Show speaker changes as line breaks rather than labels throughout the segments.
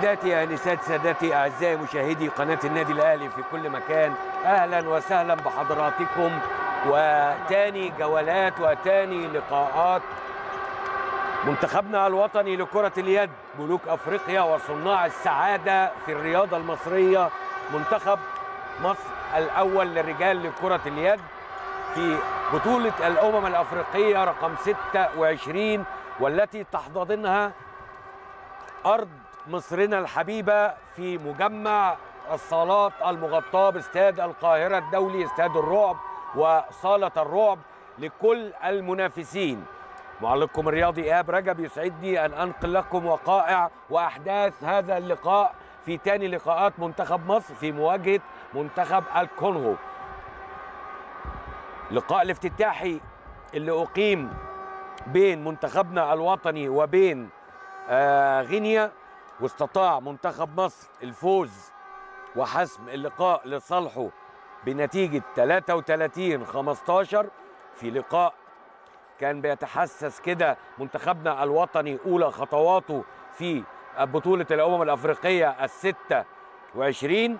سيداتي انسات سادتي اعزائي مشاهدي قناه النادي الاهلي في كل مكان اهلا وسهلا بحضراتكم وتاني جولات وتاني لقاءات منتخبنا الوطني لكرة اليد ملوك افريقيا وصناع السعادة في الرياضة المصرية منتخب مصر الاول للرجال لكرة اليد في بطولة الامم الافريقية رقم 26 والتي تحتضنها ارض مصرنا الحبيبه في مجمع الصالات المغطاه باستاد القاهره الدولي استاد الرعب وصاله الرعب لكل المنافسين معلقكم الرياضي ايهاب رجب يسعدني ان انقل لكم وقائع واحداث هذا اللقاء في تاني لقاءات منتخب مصر في مواجهه منتخب الكونغو اللقاء الافتتاحي اللي اقيم بين منتخبنا الوطني وبين آه غينيا واستطاع منتخب مصر الفوز وحسم اللقاء لصالحه بنتيجة 33 15 في لقاء كان بيتحسس كده منتخبنا الوطني أولى خطواته في بطولة الأمم الأفريقية الستة وعشرين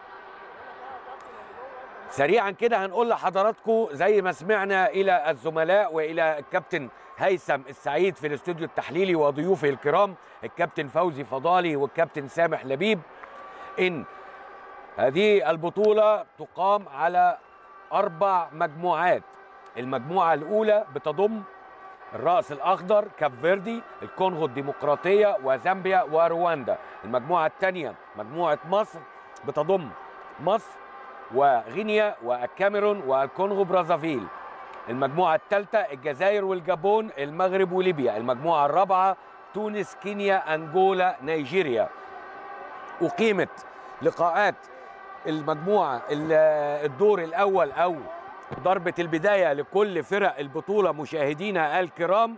سريعا كده هنقول لحضراتكم زي ما سمعنا إلى الزملاء وإلى الكابتن هيثم السعيد في الاستوديو التحليلي وضيوفه الكرام الكابتن فوزي فضالي والكابتن سامح لبيب ان هذه البطوله تقام على اربع مجموعات المجموعه الاولى بتضم الراس الاخضر كاب فيردي الكونغو الديمقراطيه وزامبيا ورواندا المجموعه الثانيه مجموعه مصر بتضم مصر وغينيا والكاميرون والكونغو برازافيل المجموعة الثالثة الجزائر والجابون المغرب وليبيا المجموعة الرابعة تونس كينيا أنجولا نيجيريا أقيمت لقاءات المجموعة الدور الأول أو ضربة البداية لكل فرق البطولة مشاهدينا الكرام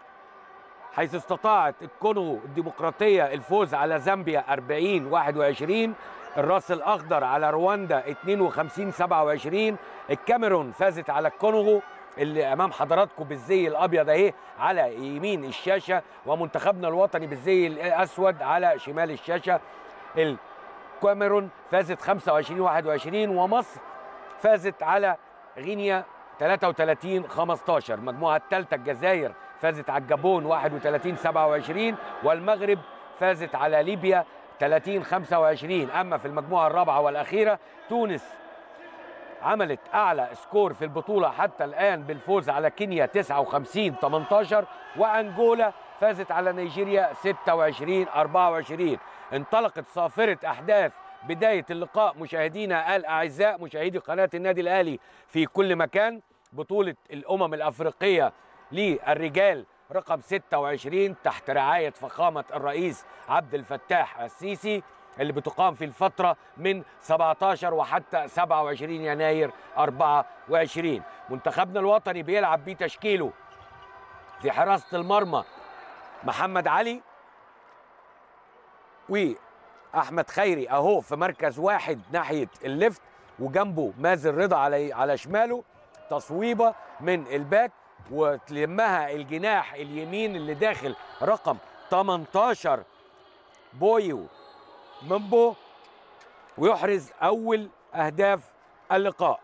حيث استطاعت الكونغو الديمقراطية الفوز على زامبيا 40 21 الراس الأخضر على رواندا 52 27 الكاميرون فازت على الكونغو اللي امام حضراتكم بالزي الابيض اهي على يمين الشاشه ومنتخبنا الوطني بالزي الاسود على شمال الشاشه الكاميرون فازت 25 21 ومصر فازت على غينيا 33 15 المجموعه الثالثه الجزائر فازت على الجابون 31 27 والمغرب فازت على ليبيا 30 25 اما في المجموعه الرابعه والاخيره تونس عملت اعلى سكور في البطوله حتى الان بالفوز على كينيا 59 18 وانجولا فازت على نيجيريا 26 24 انطلقت صافره احداث بدايه اللقاء مشاهدينا الاعزاء مشاهدي قناه النادي الاهلي في كل مكان بطوله الامم الافريقيه للرجال رقم 26 تحت رعايه فخامه الرئيس عبد الفتاح السيسي اللي بتقام في الفترة من 17 وحتى 27 يناير 24 منتخبنا الوطني بيلعب بيه تشكيله في حراسة المرمى محمد علي وأحمد خيري أهو في مركز واحد ناحية الليفت وجنبه مازن رضا على على شماله تصويبة من الباك وتلمها الجناح اليمين اللي داخل رقم 18 بويو ممبو ويحرز اول اهداف اللقاء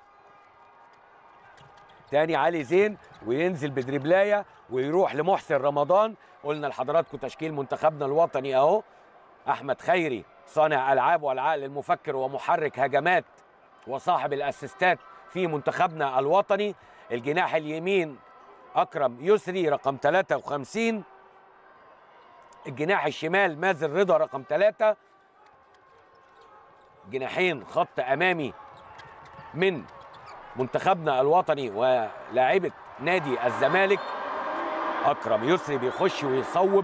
تاني علي زين وينزل بدريبلايه ويروح لمحسن رمضان قلنا لحضراتكم تشكيل منتخبنا الوطني اهو احمد خيري صانع العاب والعقل المفكر ومحرك هجمات وصاحب الاسيستات في منتخبنا الوطني الجناح اليمين اكرم يسري رقم 53 الجناح الشمال مازن رضا رقم 3 جناحين خط امامي من منتخبنا الوطني ولاعيبه نادي الزمالك اكرم يسري بيخش ويصوب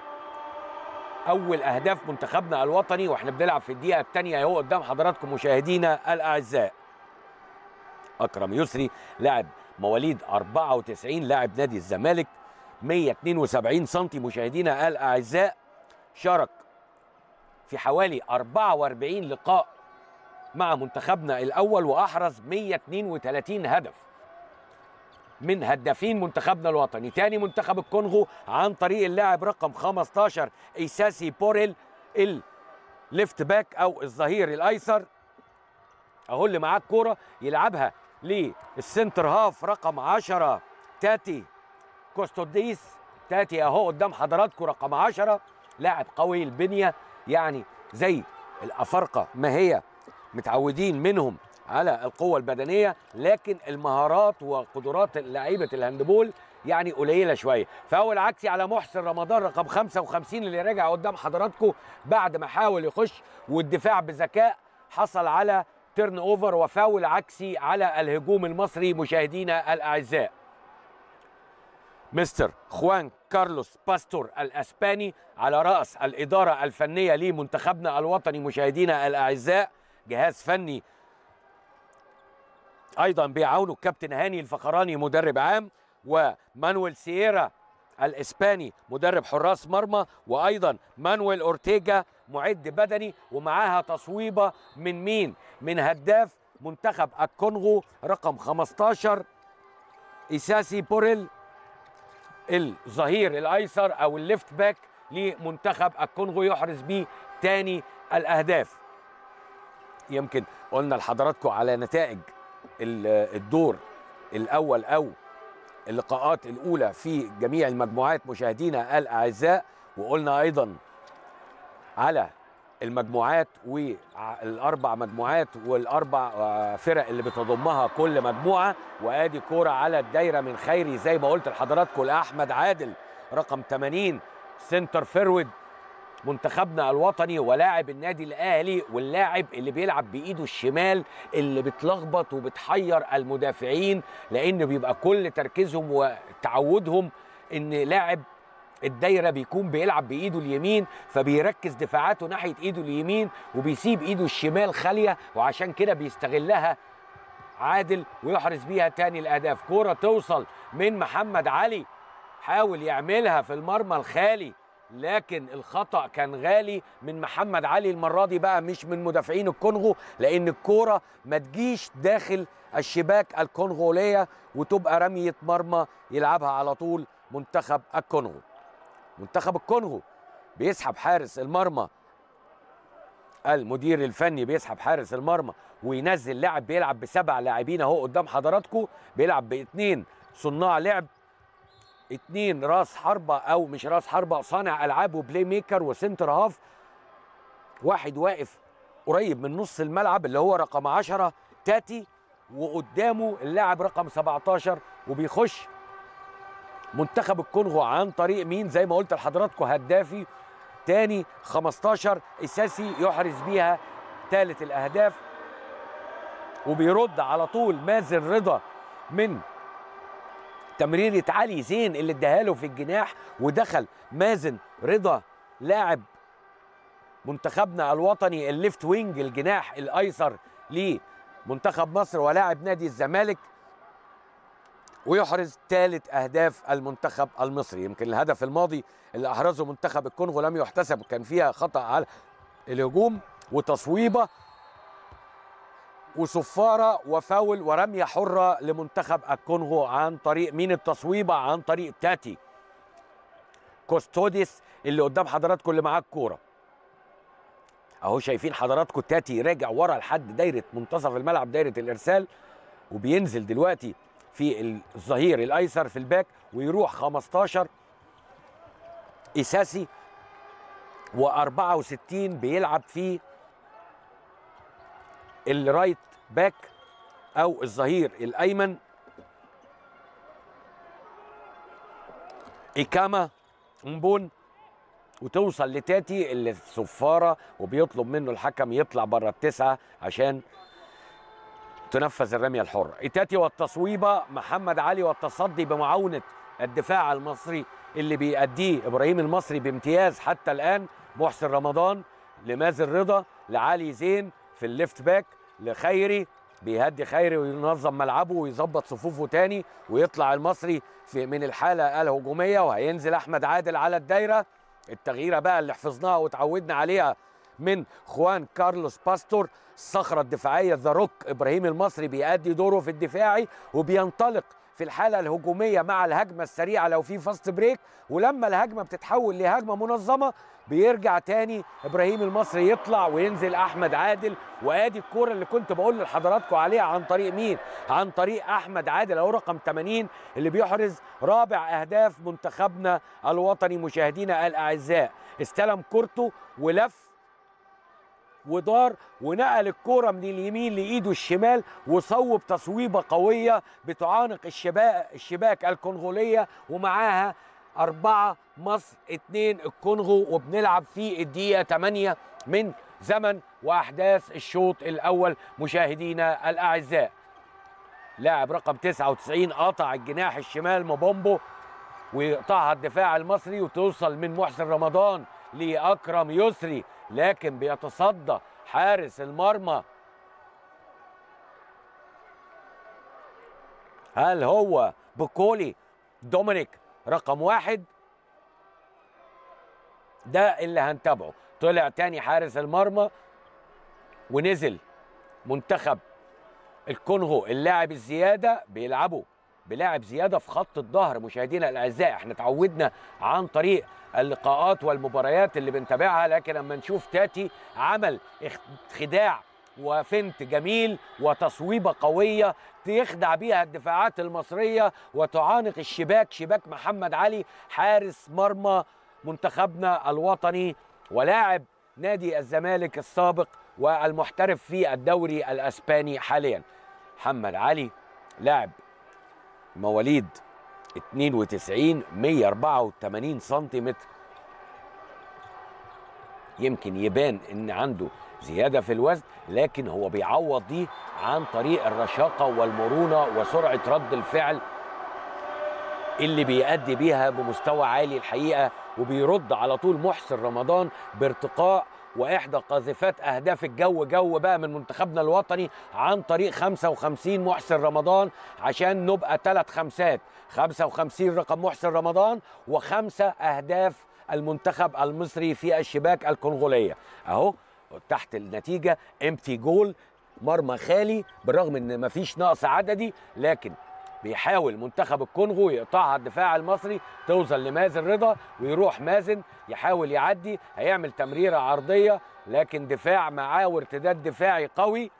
اول اهداف منتخبنا الوطني واحنا بنلعب في الدقيقه الثانيه اهو قدام حضراتكم مشاهدينا الاعزاء اكرم يسري لاعب مواليد 94 لاعب نادي الزمالك 172 سم مشاهدينا الاعزاء شارك في حوالي 44 لقاء مع منتخبنا الاول واحرز 132 هدف من هدافين منتخبنا الوطني تاني منتخب الكونغو عن طريق اللاعب رقم 15 ايساسي بوريل ليفت باك او الظهير الايسر اهو اللي معاه الكوره يلعبها للسنتر هاف رقم 10 تاتي كوستوديس تاتي اهو قدام حضراتكم رقم 10 لاعب قوي البنيه يعني زي الافارقه ما هي متعودين منهم على القوة البدنية لكن المهارات وقدرات لعيبة الهاندبول يعني قليلة شوية فأول عكسي على محسن رمضان رقم 55 اللي راجع قدام حضراتكم بعد ما حاول يخش والدفاع بذكاء حصل على تيرن اوفر وفاول عكسي على الهجوم المصري مشاهدينا الأعزاء مستر خوان كارلوس باستور الاسباني على راس الاداره الفنيه لمنتخبنا الوطني مشاهدينا الاعزاء جهاز فني ايضا بيعاونه الكابتن هاني الفخراني مدرب عام ومانويل سييرا الاسباني مدرب حراس مرمى وايضا مانويل اورتيجا معد بدني ومعاها تصويبه من مين من هداف منتخب الكونغو رقم 15 إساسي بوريل الظهير الايسر او الليفت باك لمنتخب الكونغو يحرز به تاني الاهداف يمكن قلنا لحضراتكم على نتائج الدور الاول او اللقاءات الاولى في جميع المجموعات مشاهدينا الاعزاء وقلنا ايضا على المجموعات والاربع مجموعات والاربع فرق اللي بتضمها كل مجموعه وادي كوره على الدايره من خيري زي ما قلت لحضراتكم لاحمد عادل رقم 80 سنتر فيرود منتخبنا الوطني ولاعب النادي الاهلي واللاعب اللي بيلعب بايده الشمال اللي بتلخبط وبتحير المدافعين لان بيبقى كل تركيزهم وتعودهم ان لاعب الدايره بيكون بيلعب بايده اليمين فبيركز دفاعاته ناحيه ايده اليمين وبيسيب ايده الشمال خاليه وعشان كده بيستغلها عادل ويحرز بيها تاني الاهداف كوره توصل من محمد علي حاول يعملها في المرمى الخالي لكن الخطا كان غالي من محمد علي المره دي بقى مش من مدافعين الكونغو لان الكوره ما تجيش داخل الشباك الكونغوليه وتبقى رميه مرمى يلعبها على طول منتخب الكونغو منتخب الكونغو بيسحب حارس المرمى المدير الفني بيسحب حارس المرمى وينزل لاعب بيلعب بسبع لاعبين اهو قدام حضراتكم بيلعب باثنين صناع لعب اتنين راس حربة او مش راس حربة صانع العاب وبلاي ميكر وسنتر هاف واحد واقف قريب من نص الملعب اللي هو رقم 10 تاتي وقدامه اللاعب رقم 17 وبيخش منتخب الكونغو عن طريق مين زي ما قلت لحضراتكم هدافي تاني 15 اساسي يحرز بيها ثالث الاهداف وبيرد على طول مازن رضا من تمريرة علي زين اللي اداها له في الجناح ودخل مازن رضا لاعب منتخبنا الوطني الليفت وينج الجناح الايسر لمنتخب مصر ولاعب نادي الزمالك ويحرز ثالث اهداف المنتخب المصري يمكن الهدف الماضي اللي احرزه منتخب الكونغو لم يحتسب كان فيها خطا على الهجوم وتصويبه وصفاره وفاول ورميه حره لمنتخب الكونغو عن طريق مين التصويبه عن طريق تاتي كوستوديس اللي قدام حضراتكم اللي معاه الكوره اهو شايفين حضراتكم تاتي راجع ورا لحد دايره منتصف الملعب دايره الارسال وبينزل دلوقتي في الظهير الايسر في الباك ويروح 15 اساسي و64 بيلعب في الرايت باك او الظهير الايمن إيكاما مبون وتوصل لتاتي اللي الصفارة وبيطلب منه الحكم يطلع بره التسعة عشان تنفذ الرمية الحرة إيتاتي والتصويبة محمد علي والتصدي بمعاونة الدفاع المصري اللي بيأديه إبراهيم المصري بامتياز حتى الآن محسن رمضان لمازن رضا لعلي زين في الليفت باك لخيري بيهدي خيري وينظم ملعبه ويظبط صفوفه تاني ويطلع المصري في من الحاله الهجوميه وهينزل احمد عادل على الدايره التغييره بقى اللي حفظناها وتعودنا عليها من خوان كارلوس باستور الصخره الدفاعيه ذا روك ابراهيم المصري بيأدي دوره في الدفاعي وبينطلق في الحاله الهجوميه مع الهجمه السريعه لو في فاست بريك ولما الهجمه بتتحول لهجمه منظمه بيرجع تاني ابراهيم المصري يطلع وينزل احمد عادل وادي الكوره اللي كنت بقول لحضراتكم عليها عن طريق مين عن طريق احمد عادل او رقم 80 اللي بيحرز رابع اهداف منتخبنا الوطني مشاهدينا الاعزاء استلم كورته ولف ودار ونقل الكرة من اليمين لإيده الشمال وصوب تصويبة قوية بتعانق الشباك الشباك الكونغولية ومعاها أربعة مصر اتنين الكونغو وبنلعب في الدقيقة 8 من زمن وأحداث الشوط الأول مشاهدينا الأعزاء لاعب رقم 99 قطع الجناح الشمال موبومبو ويقطعها الدفاع المصري وتوصل من محسن رمضان لأكرم يسري لكن بيتصدى حارس المرمى هل هو بكولي دومينيك رقم واحد ده اللي هنتابعه طلع تاني حارس المرمى ونزل منتخب الكونغو اللاعب الزياده بيلعبوا بلاعب زياده في خط الظهر مشاهدينا الاعزاء احنا اتعودنا عن طريق اللقاءات والمباريات اللي بنتابعها لكن لما نشوف تاتي عمل خداع وفنت جميل وتصويبه قويه يخدع بيها الدفاعات المصريه وتعانق الشباك شباك محمد علي حارس مرمى منتخبنا الوطني ولاعب نادي الزمالك السابق والمحترف في الدوري الاسباني حاليا محمد علي لاعب مواليد 92 184 سنتيمتر يمكن يبان ان عنده زياده في الوزن لكن هو بيعوض دي عن طريق الرشاقه والمرونه وسرعه رد الفعل اللي بيأدي بيها بمستوى عالي الحقيقه وبيرد على طول محسن رمضان بارتقاء واحدى قاذفات اهداف الجو جو بقى من منتخبنا الوطني عن طريق 55 محسن رمضان عشان نبقى ثلاث خمسات 55 رقم محسن رمضان وخمسه اهداف المنتخب المصري في الشباك الكونغوليه اهو تحت النتيجه امتي جول مرمى خالي بالرغم ان مفيش نقص عددي لكن بيحاول منتخب الكونغو يقطعها الدفاع المصري توصل لمازن رضا ويروح مازن يحاول يعدي هيعمل تمريره عرضيه لكن دفاع معاه وارتداد دفاعي قوي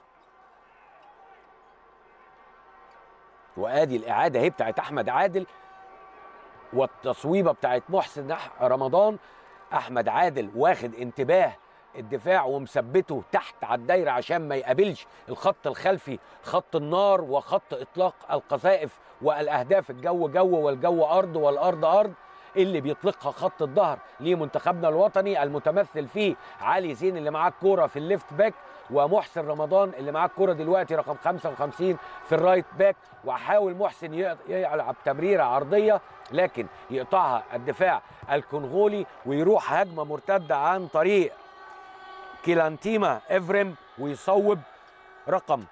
وادي الاعاده اهي بتاعت احمد عادل والتصويبه بتاعت محسن رمضان احمد عادل واخد انتباه الدفاع ومثبته تحت على الدايره عشان ما يقابلش الخط الخلفي خط النار وخط اطلاق القذائف والاهداف الجو جو والجو ارض والارض ارض اللي بيطلقها خط الظهر لمنتخبنا الوطني المتمثل فيه علي زين اللي معاه الكوره في الليفت باك ومحسن رمضان اللي معاه الكوره دلوقتي رقم 55 في الرايت باك وحاول محسن يلعب تمريره عرضيه لكن يقطعها الدفاع الكونغولي ويروح هجمه مرتده عن طريق كيلانتيما افريم ويصوب رقم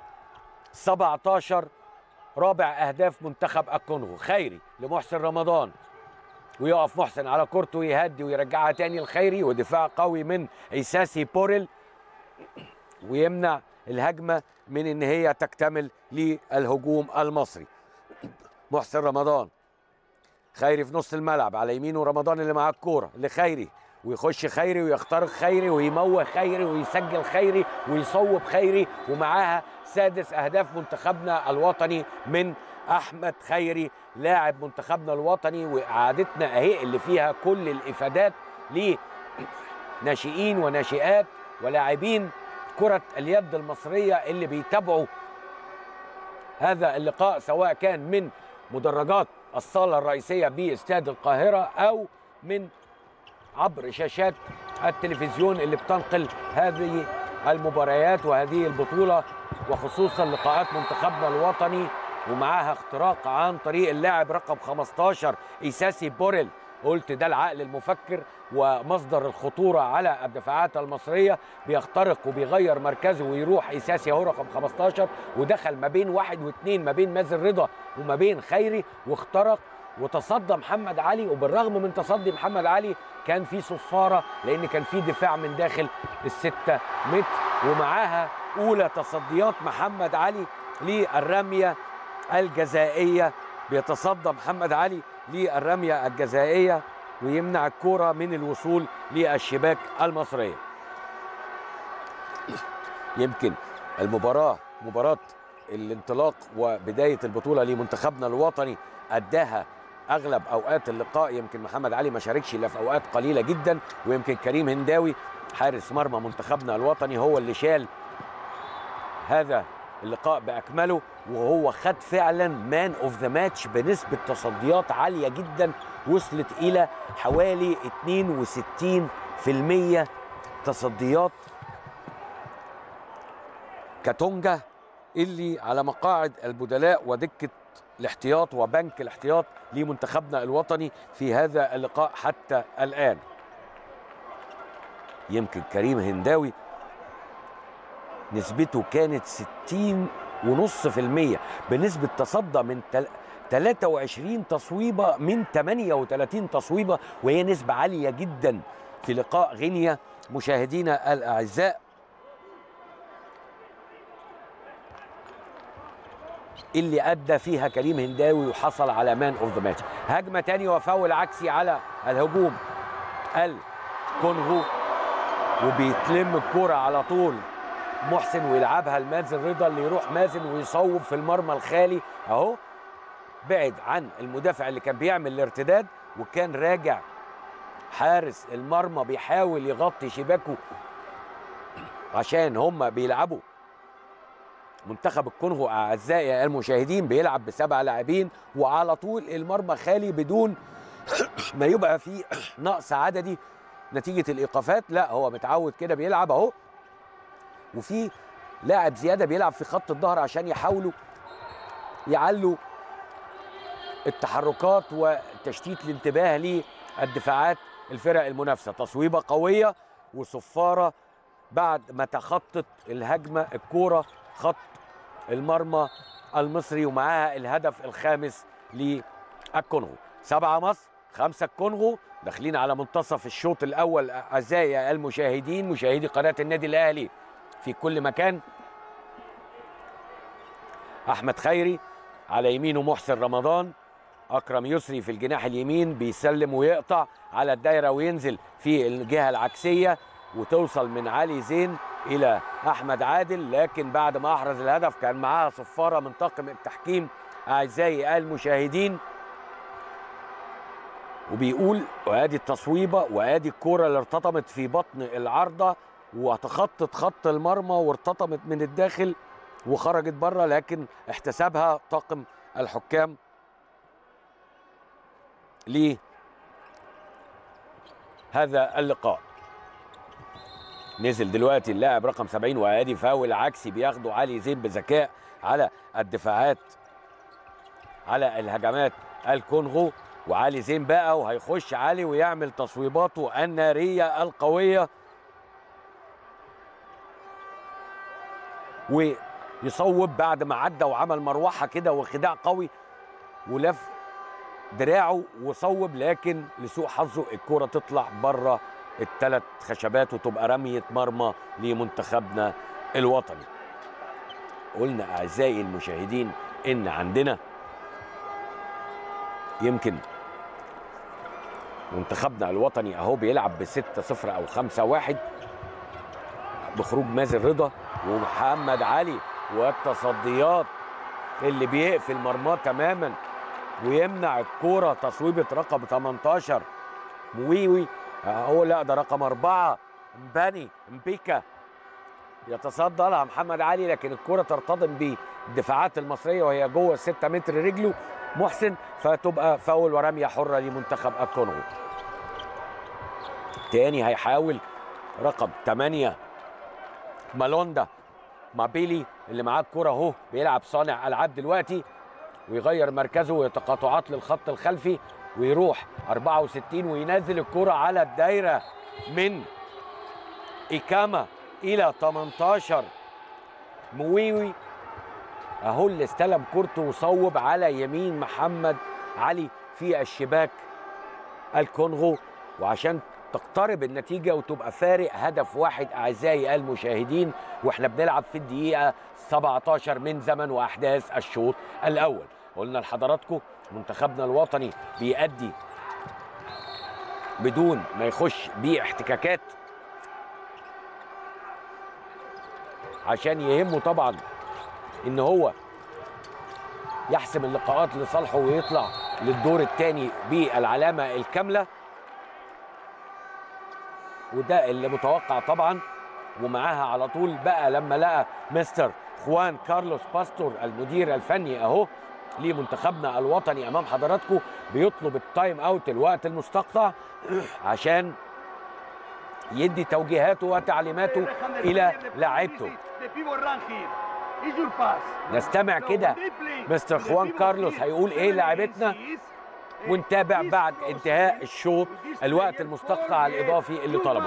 17 رابع اهداف منتخب الكونغو خيري لمحسن رمضان ويقف محسن على كورته ويهدي ويرجعها تاني الخيري ودفاع قوي من ايساسي بوريل ويمنع الهجمه من ان هي تكتمل للهجوم المصري محسن رمضان خيري في نص الملعب على يمينه رمضان اللي معاه الكوره لخيري ويخش خيري ويخترق خيري ويموه خيري ويسجل خيري ويصوب خيري ومعاها سادس اهداف منتخبنا الوطني من احمد خيري لاعب منتخبنا الوطني وقعدتنا اهي اللي فيها كل الافادات لناشئين وناشئات ولاعبين كرة اليد المصرية اللي بيتابعوا هذا اللقاء سواء كان من مدرجات الصالة الرئيسية باستاد القاهرة أو من عبر شاشات التلفزيون اللي بتنقل هذه المباريات وهذه البطولة وخصوصا لقاءات منتخبنا الوطني ومعاها اختراق عن طريق اللاعب رقم 15 إيساسي بوريل قلت ده العقل المفكر ومصدر الخطورة على الدفاعات المصرية بيخترق وبيغير مركزه ويروح إيساسي اهو رقم 15 ودخل ما بين واحد واثنين ما بين مازن رضا وما بين خيري واخترق وتصدى محمد علي وبالرغم من تصدي محمد علي كان في صفاره لان كان في دفاع من داخل الستة متر ومعاها اولى تصديات محمد علي للرميه الجزائيه بيتصدى محمد علي للرميه الجزائيه ويمنع الكره من الوصول للشباك المصريه يمكن المباراه مباراه الانطلاق وبدايه البطوله لمنتخبنا الوطني اداها اغلب اوقات اللقاء يمكن محمد علي ما شاركش الا في اوقات قليله جدا ويمكن كريم هنداوي حارس مرمى منتخبنا الوطني هو اللي شال هذا اللقاء باكمله وهو خد فعلا مان اوف ذا ماتش بنسبه تصديات عاليه جدا وصلت الى حوالي 62% تصديات كاتونجا اللي على مقاعد البدلاء ودكه الاحتياط وبنك الاحتياط لمنتخبنا الوطني في هذا اللقاء حتى الان يمكن كريم هنداوي نسبته كانت 60 ونص في المية بنسبة تصدى من تل... 23 تصويبة من 38 تصويبة وهي نسبة عالية جدا في لقاء غينيا مشاهدينا الأعزاء اللي ادى فيها كريم هنداوي وحصل على مان اوف ذا ماتش هجمه تاني وفاول عكسي على الهجوم الكونغو وبيتلم الكرة على طول محسن ويلعبها لمازن رضا اللي يروح مازن ويصوب في المرمى الخالي اهو بعد عن المدافع اللي كان بيعمل الارتداد وكان راجع حارس المرمى بيحاول يغطي شباكه عشان هم بيلعبوا منتخب الكونغو اعزائي المشاهدين بيلعب بسبع لاعبين وعلى طول المرمى خالي بدون ما يبقى فيه نقص عددي نتيجه الايقافات لا هو متعود كده بيلعب اهو وفي لاعب زياده بيلعب في خط الظهر عشان يحاولوا يعلوا التحركات وتشتيت الانتباه للدفاعات الفرق المنافسه تصويبه قويه وصفاره بعد ما تخطت الهجمه الكوره خط المرمى المصري ومعاها الهدف الخامس للكونغو سبعة مصر خمسة الكونغو داخلين على منتصف الشوط الأول أعزائي المشاهدين مشاهدي قناة النادي الأهلي في كل مكان أحمد خيري على يمينه محسن رمضان أكرم يسري في الجناح اليمين بيسلم ويقطع على الدايرة وينزل في الجهة العكسية وتوصل من علي زين الى احمد عادل لكن بعد ما احرز الهدف كان معاها صفاره من طاقم التحكيم اعزائي المشاهدين وبيقول وادي التصويبه وادي الكوره اللي ارتطمت في بطن العارضه وتخطت خط المرمى وارتطمت من الداخل وخرجت بره لكن احتسبها طاقم الحكام لهذا اللقاء نزل دلوقتي اللاعب رقم 70 وادي فاول عكسي بياخده علي زين بذكاء على الدفاعات على الهجمات الكونغو وعلي زين بقى وهيخش علي ويعمل تصويباته الناريه القويه ويصوب بعد ما عدى وعمل مروحه كده وخداع قوي ولف دراعه وصوب لكن لسوء حظه الكره تطلع بره الثلاث خشبات وتبقى رميه مرمى لمنتخبنا الوطني قلنا اعزائي المشاهدين ان عندنا يمكن منتخبنا الوطني اهو بيلعب ب 6 0 او 5 1 بخروج مازن رضا ومحمد علي والتصديات اللي بيقفل مرماه تماما ويمنع الكوره تصويبه رقم 18 مويوي هو لا ده رقم أربعة مباني مبيكا يتصدى لها محمد علي لكن الكرة ترتطم بالدفاعات المصرية وهي جوه الستة متر رجله محسن فتبقى فاول ورمية حرة لمنتخب الكونغو تاني هيحاول رقم 8 مالوندا مابيلي اللي معاه الكرة اهو بيلعب صانع العاب دلوقتي ويغير مركزه وتقاطعات للخط الخلفي ويروح 64 وينزل الكرة على الدايرة من إيكاما إلى 18 مويوي أهو اللي استلم كورته وصوب على يمين محمد علي في الشباك الكونغو وعشان تقترب النتيجة وتبقى فارق هدف واحد أعزائي المشاهدين وإحنا بنلعب في الدقيقة 17 من زمن وأحداث الشوط الأول قلنا لحضراتكم منتخبنا الوطني بيأدي بدون ما يخش باحتكاكات عشان يهمه طبعا ان هو يحسم اللقاءات لصالحه ويطلع للدور الثاني بالعلامه الكامله وده اللي متوقع طبعا ومعاها على طول بقى لما لقى مستر خوان كارلوس باستور المدير الفني اهو لمنتخبنا الوطني امام حضراتكم بيطلب التايم اوت الوقت المستقطع عشان يدي توجيهاته وتعليماته الى لاعيبته نستمع كده مستر خوان كارلوس هيقول ايه لاعيبتنا ونتابع بعد انتهاء الشوط الوقت المستقطع الاضافي اللي طلبه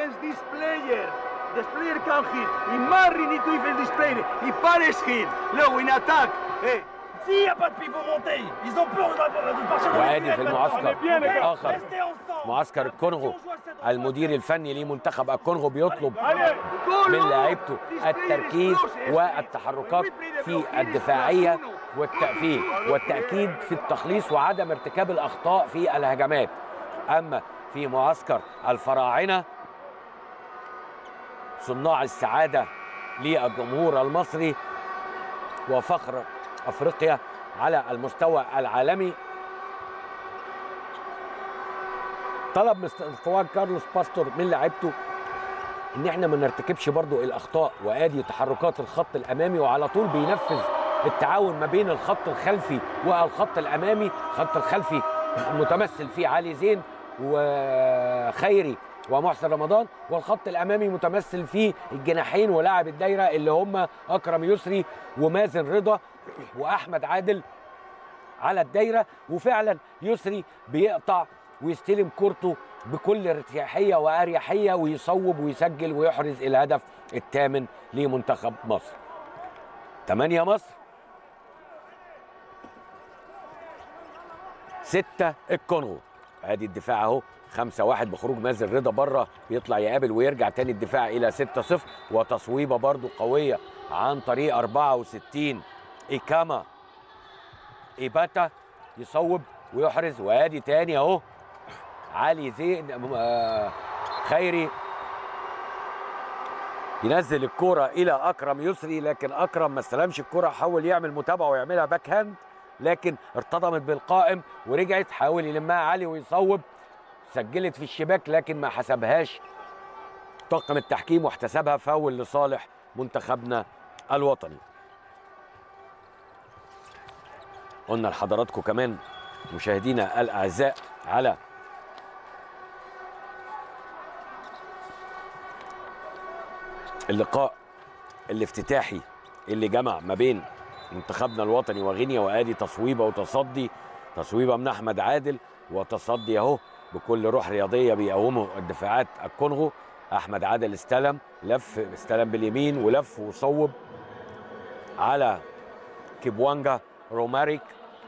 This player can hit. He marry need to defend this player. He pares hit. Low in attack. Hey.
S'il n'y a pas de pivot monté, ils ont peur de, de partir dans
وادي في المعسكر الاخر
Restez ensemble.
معسكر الكونغو المدير الفني لمنتخب الكونغو بيطلب
Go
من
low.
لاعيبته
This player
التركيز
explosive.
والتحركات في الدفاعيه والتأفيل والتأكيد في التخليص وعدم ارتكاب الأخطاء في الهجمات أما في معسكر الفراعنة صناع السعادة للجمهور المصري وفخر أفريقيا على المستوى العالمي طلب مستر خوان كارلوس باستور من لاعيبته ان احنا ما نرتكبش برضو الاخطاء وادي تحركات الخط الامامي وعلى طول بينفذ التعاون ما بين الخط الخلفي والخط الامامي الخط الخلفي متمثل فيه علي زين وخيري ومحسن رمضان والخط الامامي متمثل فيه الجناحين ولاعب الدايره اللي هم اكرم يسري ومازن رضا واحمد عادل على الدايره وفعلا يسري بيقطع ويستلم كورته بكل ارتياحيه واريحيه ويصوب ويسجل ويحرز الهدف الثامن لمنتخب مصر. 8 مصر ستة الكونغو ادي الدفاع اهو 5 1 بخروج مازن رضا بره يطلع يقابل ويرجع تاني الدفاع الى 6 0 وتصويبه برضو قويه عن طريق 64 ايكاما ايباتا يصوب ويحرز وادي تاني اهو علي زين آه، خيري ينزل الكرة إلى أكرم يسري لكن أكرم ما استلمش الكرة حاول يعمل متابعة ويعملها باك هاند لكن ارتطمت بالقائم ورجعت حاول يلمها علي ويصوب سجلت في الشباك لكن ما حسبهاش طاقم التحكيم واحتسبها فاول لصالح منتخبنا الوطني قلنا لحضراتكم كمان مشاهدينا الأعزاء على اللقاء الافتتاحي اللي جمع ما بين منتخبنا الوطني وغينيا وادي تصويبه وتصدي تصويبه من احمد عادل وتصدي اهو بكل روح رياضيه بيقومه الدفاعات الكونغو احمد عادل استلم لف استلم باليمين ولف وصوب على كيبوانجا روماريك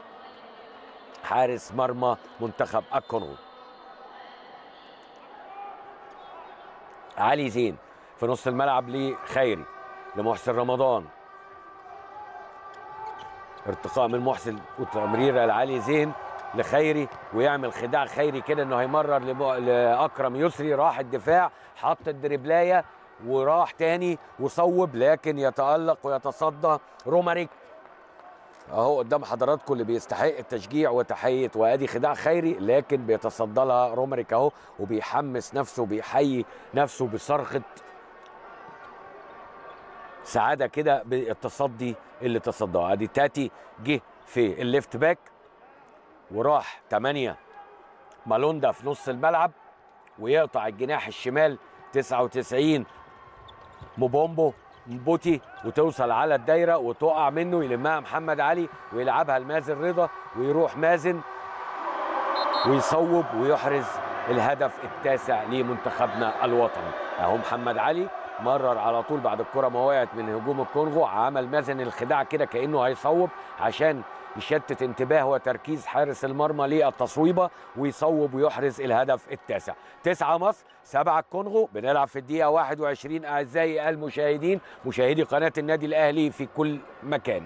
حارس مرمى منتخب الكونغو علي زين في نص الملعب لخيري لمحسن رمضان ارتقاء من محسن وتمريره لعلي زين لخيري ويعمل خداع خيري كده انه هيمرر لم- لاكرم يسري راح الدفاع حط الدربلايه وراح تاني وصوب لكن يتالق ويتصدى روماريك اهو قدام حضراتكم اللي بيستحق التشجيع وتحيه وادي خداع خيري لكن بيتصدى لها روماريك اهو وبيحمس نفسه بيحيي نفسه بصرخه سعاده كده بالتصدي اللي تصداه ادي تاتي جه في الليفت باك وراح 8 مالوندا في نص الملعب ويقطع الجناح الشمال 99 موبومبو مبوتي وتوصل على الدايره وتقع منه يلمها محمد علي ويلعبها لمازن رضا ويروح مازن ويصوب ويحرز الهدف التاسع لمنتخبنا الوطني اهو محمد علي مرر على طول بعد الكره ما وقعت من هجوم الكونغو عمل مازن الخداع كده كانه هيصوب عشان يشتت انتباه وتركيز حارس المرمى للتصويبه ويصوب ويحرز الهدف التاسع تسعة مصر سبعة الكونغو بنلعب في الدقيقة 21 أعزائي المشاهدين مشاهدي قناة النادي الأهلي في كل مكان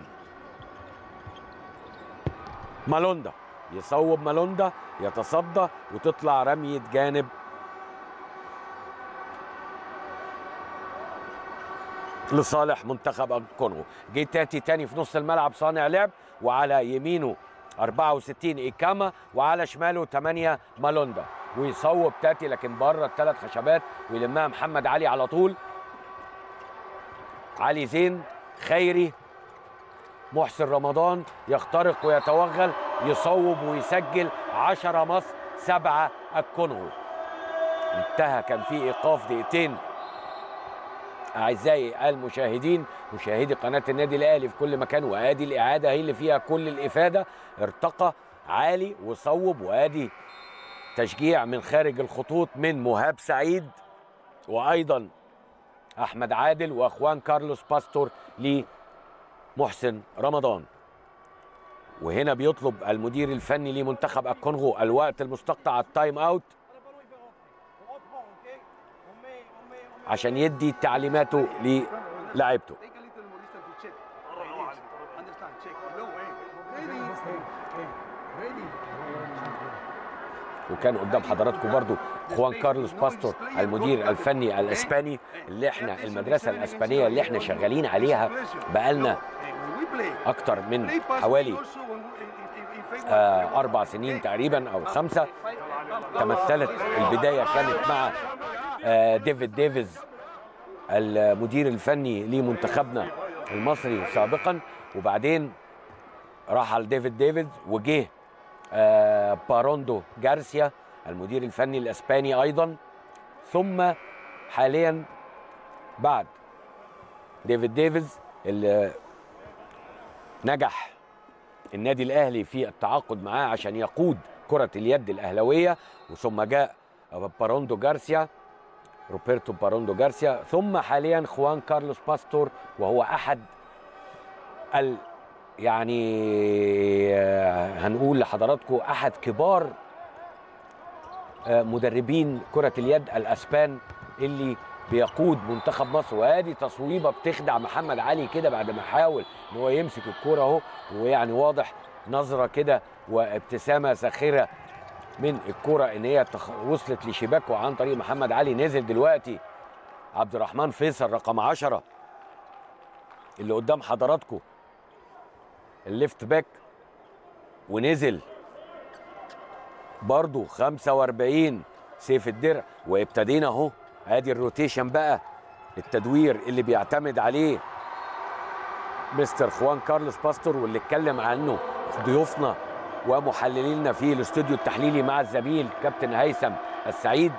مالوندا يصوب مالوندا يتصدى وتطلع رمية جانب لصالح منتخب الكونغو جه تاتي تاني في نص الملعب صانع لعب وعلى يمينه 64 إيكاما وعلى شماله 8 مالوندا ويصوب تاتي لكن بره الثلاث خشبات ويلمها محمد علي على طول علي زين خيري محسن رمضان يخترق ويتوغل يصوب ويسجل 10 مصر سبعة الكونغو انتهى كان في ايقاف دقيقتين اعزائي المشاهدين مشاهدي قناه النادي الاهلي في كل مكان وادي الاعاده هي اللي فيها كل الافاده ارتقى عالي وصوب وادي تشجيع من خارج الخطوط من مهاب سعيد وايضا احمد عادل واخوان كارلوس باستور لمحسن رمضان وهنا بيطلب المدير الفني لمنتخب الكونغو الوقت المستقطع التايم اوت عشان يدي تعليماته للاعيبته
Take a little more distance to check. Understand? Check. Low. Ready.
وكان قدام حضراتكم برضو خوان كارلوس باستور المدير الفني الاسباني اللي احنا المدرسه الاسبانيه اللي احنا شغالين عليها بقالنا
When we play,
اكتر من
play pass
حوالي
also when we, if, if, if favor-
آه، اربع سنين تقريبا او خمسه تمثلت البدايه كانت مع آه، ديفيد ديفيز المدير الفني لمنتخبنا المصري سابقا وبعدين رحل ديفيد ديفيد وجه آه، باروندو جارسيا المدير الفني الاسباني ايضا ثم حاليا بعد ديفيد ديفيز اللي نجح النادي الاهلي في التعاقد معاه عشان يقود كره اليد الاهلاويه وثم جاء باروندو جارسيا روبرتو باروندو جارسيا ثم حاليا خوان كارلوس باستور وهو احد ال يعني آه، هنقول لحضراتكم احد كبار آه، مدربين كره اليد الاسبان اللي بيقود منتخب مصر وادي تصويبه بتخدع محمد علي كده بعد ما حاول ان هو يمسك الكوره اهو ويعني واضح نظره كده وابتسامه ساخره من الكوره ان هي تخ... وصلت لشباكه عن طريق محمد علي نزل دلوقتي عبد الرحمن فيصل رقم 10 اللي قدام حضراتكم الليفت باك ونزل برضو 45 سيف الدرع وابتدينا اهو ادي الروتيشن بقى التدوير اللي بيعتمد عليه مستر خوان كارلوس باستور واللي اتكلم عنه ضيوفنا ومحللينا في الاستوديو التحليلي مع الزميل كابتن هيثم السعيد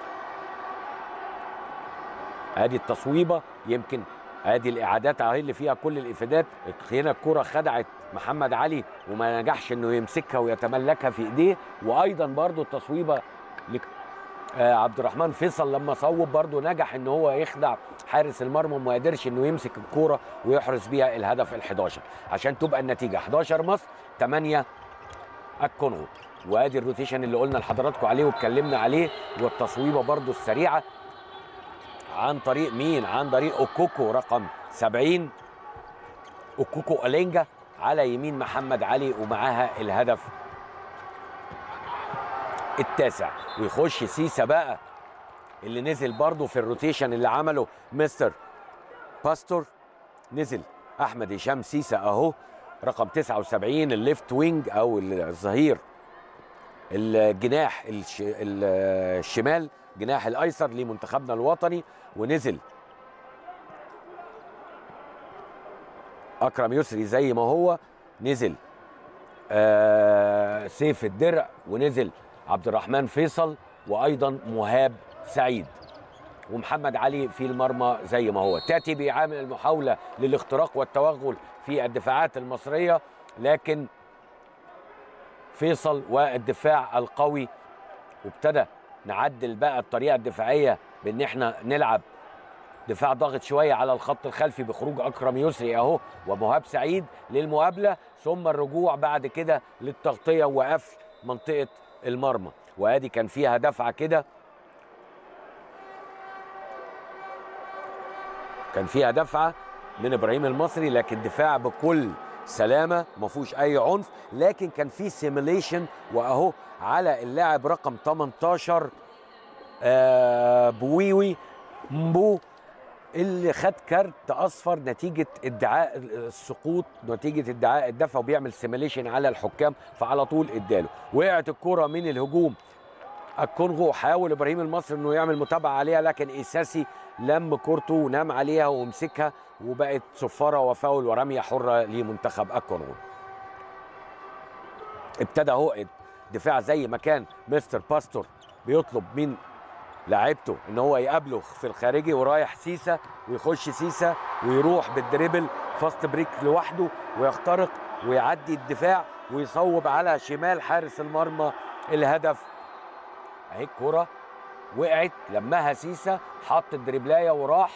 ادي التصويبه يمكن ادي الاعادات اهي اللي فيها كل الافادات هنا الكره خدعت محمد علي وما نجحش انه يمسكها ويتملكها في ايديه وايضا برضو التصويبه لك آه عبد الرحمن فيصل لما صوب برضو نجح ان هو يخدع حارس المرمى وما قدرش انه يمسك الكوره ويحرز بيها الهدف ال11 عشان تبقى النتيجه 11 مصر 8 الكونغو وادي الروتيشن اللي قلنا لحضراتكم عليه واتكلمنا عليه والتصويبه برضو السريعه عن طريق مين عن طريق اوكوكو رقم 70 اوكوكو الينجا على يمين محمد علي ومعاها الهدف التاسع ويخش سيسا بقى اللي نزل برضه في الروتيشن اللي عمله مستر باستور نزل احمد هشام سيسا اهو رقم 79 الليفت وينج او الظهير الجناح الش... ال- الشمال جناح الايسر لمنتخبنا الوطني ونزل اكرم يسري زي ما هو نزل آه سيف الدرع ونزل عبد الرحمن فيصل وايضا مهاب سعيد ومحمد علي في المرمى زي ما هو تاتي بيعامل المحاوله للاختراق والتوغل في الدفاعات المصريه لكن فيصل والدفاع القوي وابتدى نعدل بقى الطريقه الدفاعيه بان احنا نلعب دفاع ضاغط شويه على الخط الخلفي بخروج اكرم يسري اهو ومهاب سعيد للمقابله ثم الرجوع بعد كده للتغطيه وقفل منطقه المرمى وادي كان فيها دفعه كده كان فيها دفعه من ابراهيم المصري لكن دفاع بكل سلامه ما فيهوش اي عنف لكن كان في سيميليشن واهو على اللاعب رقم 18 آه بويوي مبو اللي خد كارت اصفر نتيجه ادعاء السقوط نتيجه ادعاء الدفع وبيعمل سيميليشن على الحكام فعلى طول اداله وقعت الكره من الهجوم الكونغو حاول ابراهيم المصري انه يعمل متابعه عليها لكن ايساسي لم كورته ونام عليها ومسكها وبقت صفاره وفاول ورميه حره لمنتخب الكونغو ابتدى هو دفاع زي ما كان مستر باستور بيطلب من لاعيبته ان هو يقابله في الخارجي ورايح سيسا ويخش سيسا ويروح بالدريبل فاست بريك لوحده ويخترق ويعدي الدفاع ويصوب على شمال حارس المرمى الهدف اهي الكرة وقعت لمها سيسا حط الدريبلايه وراح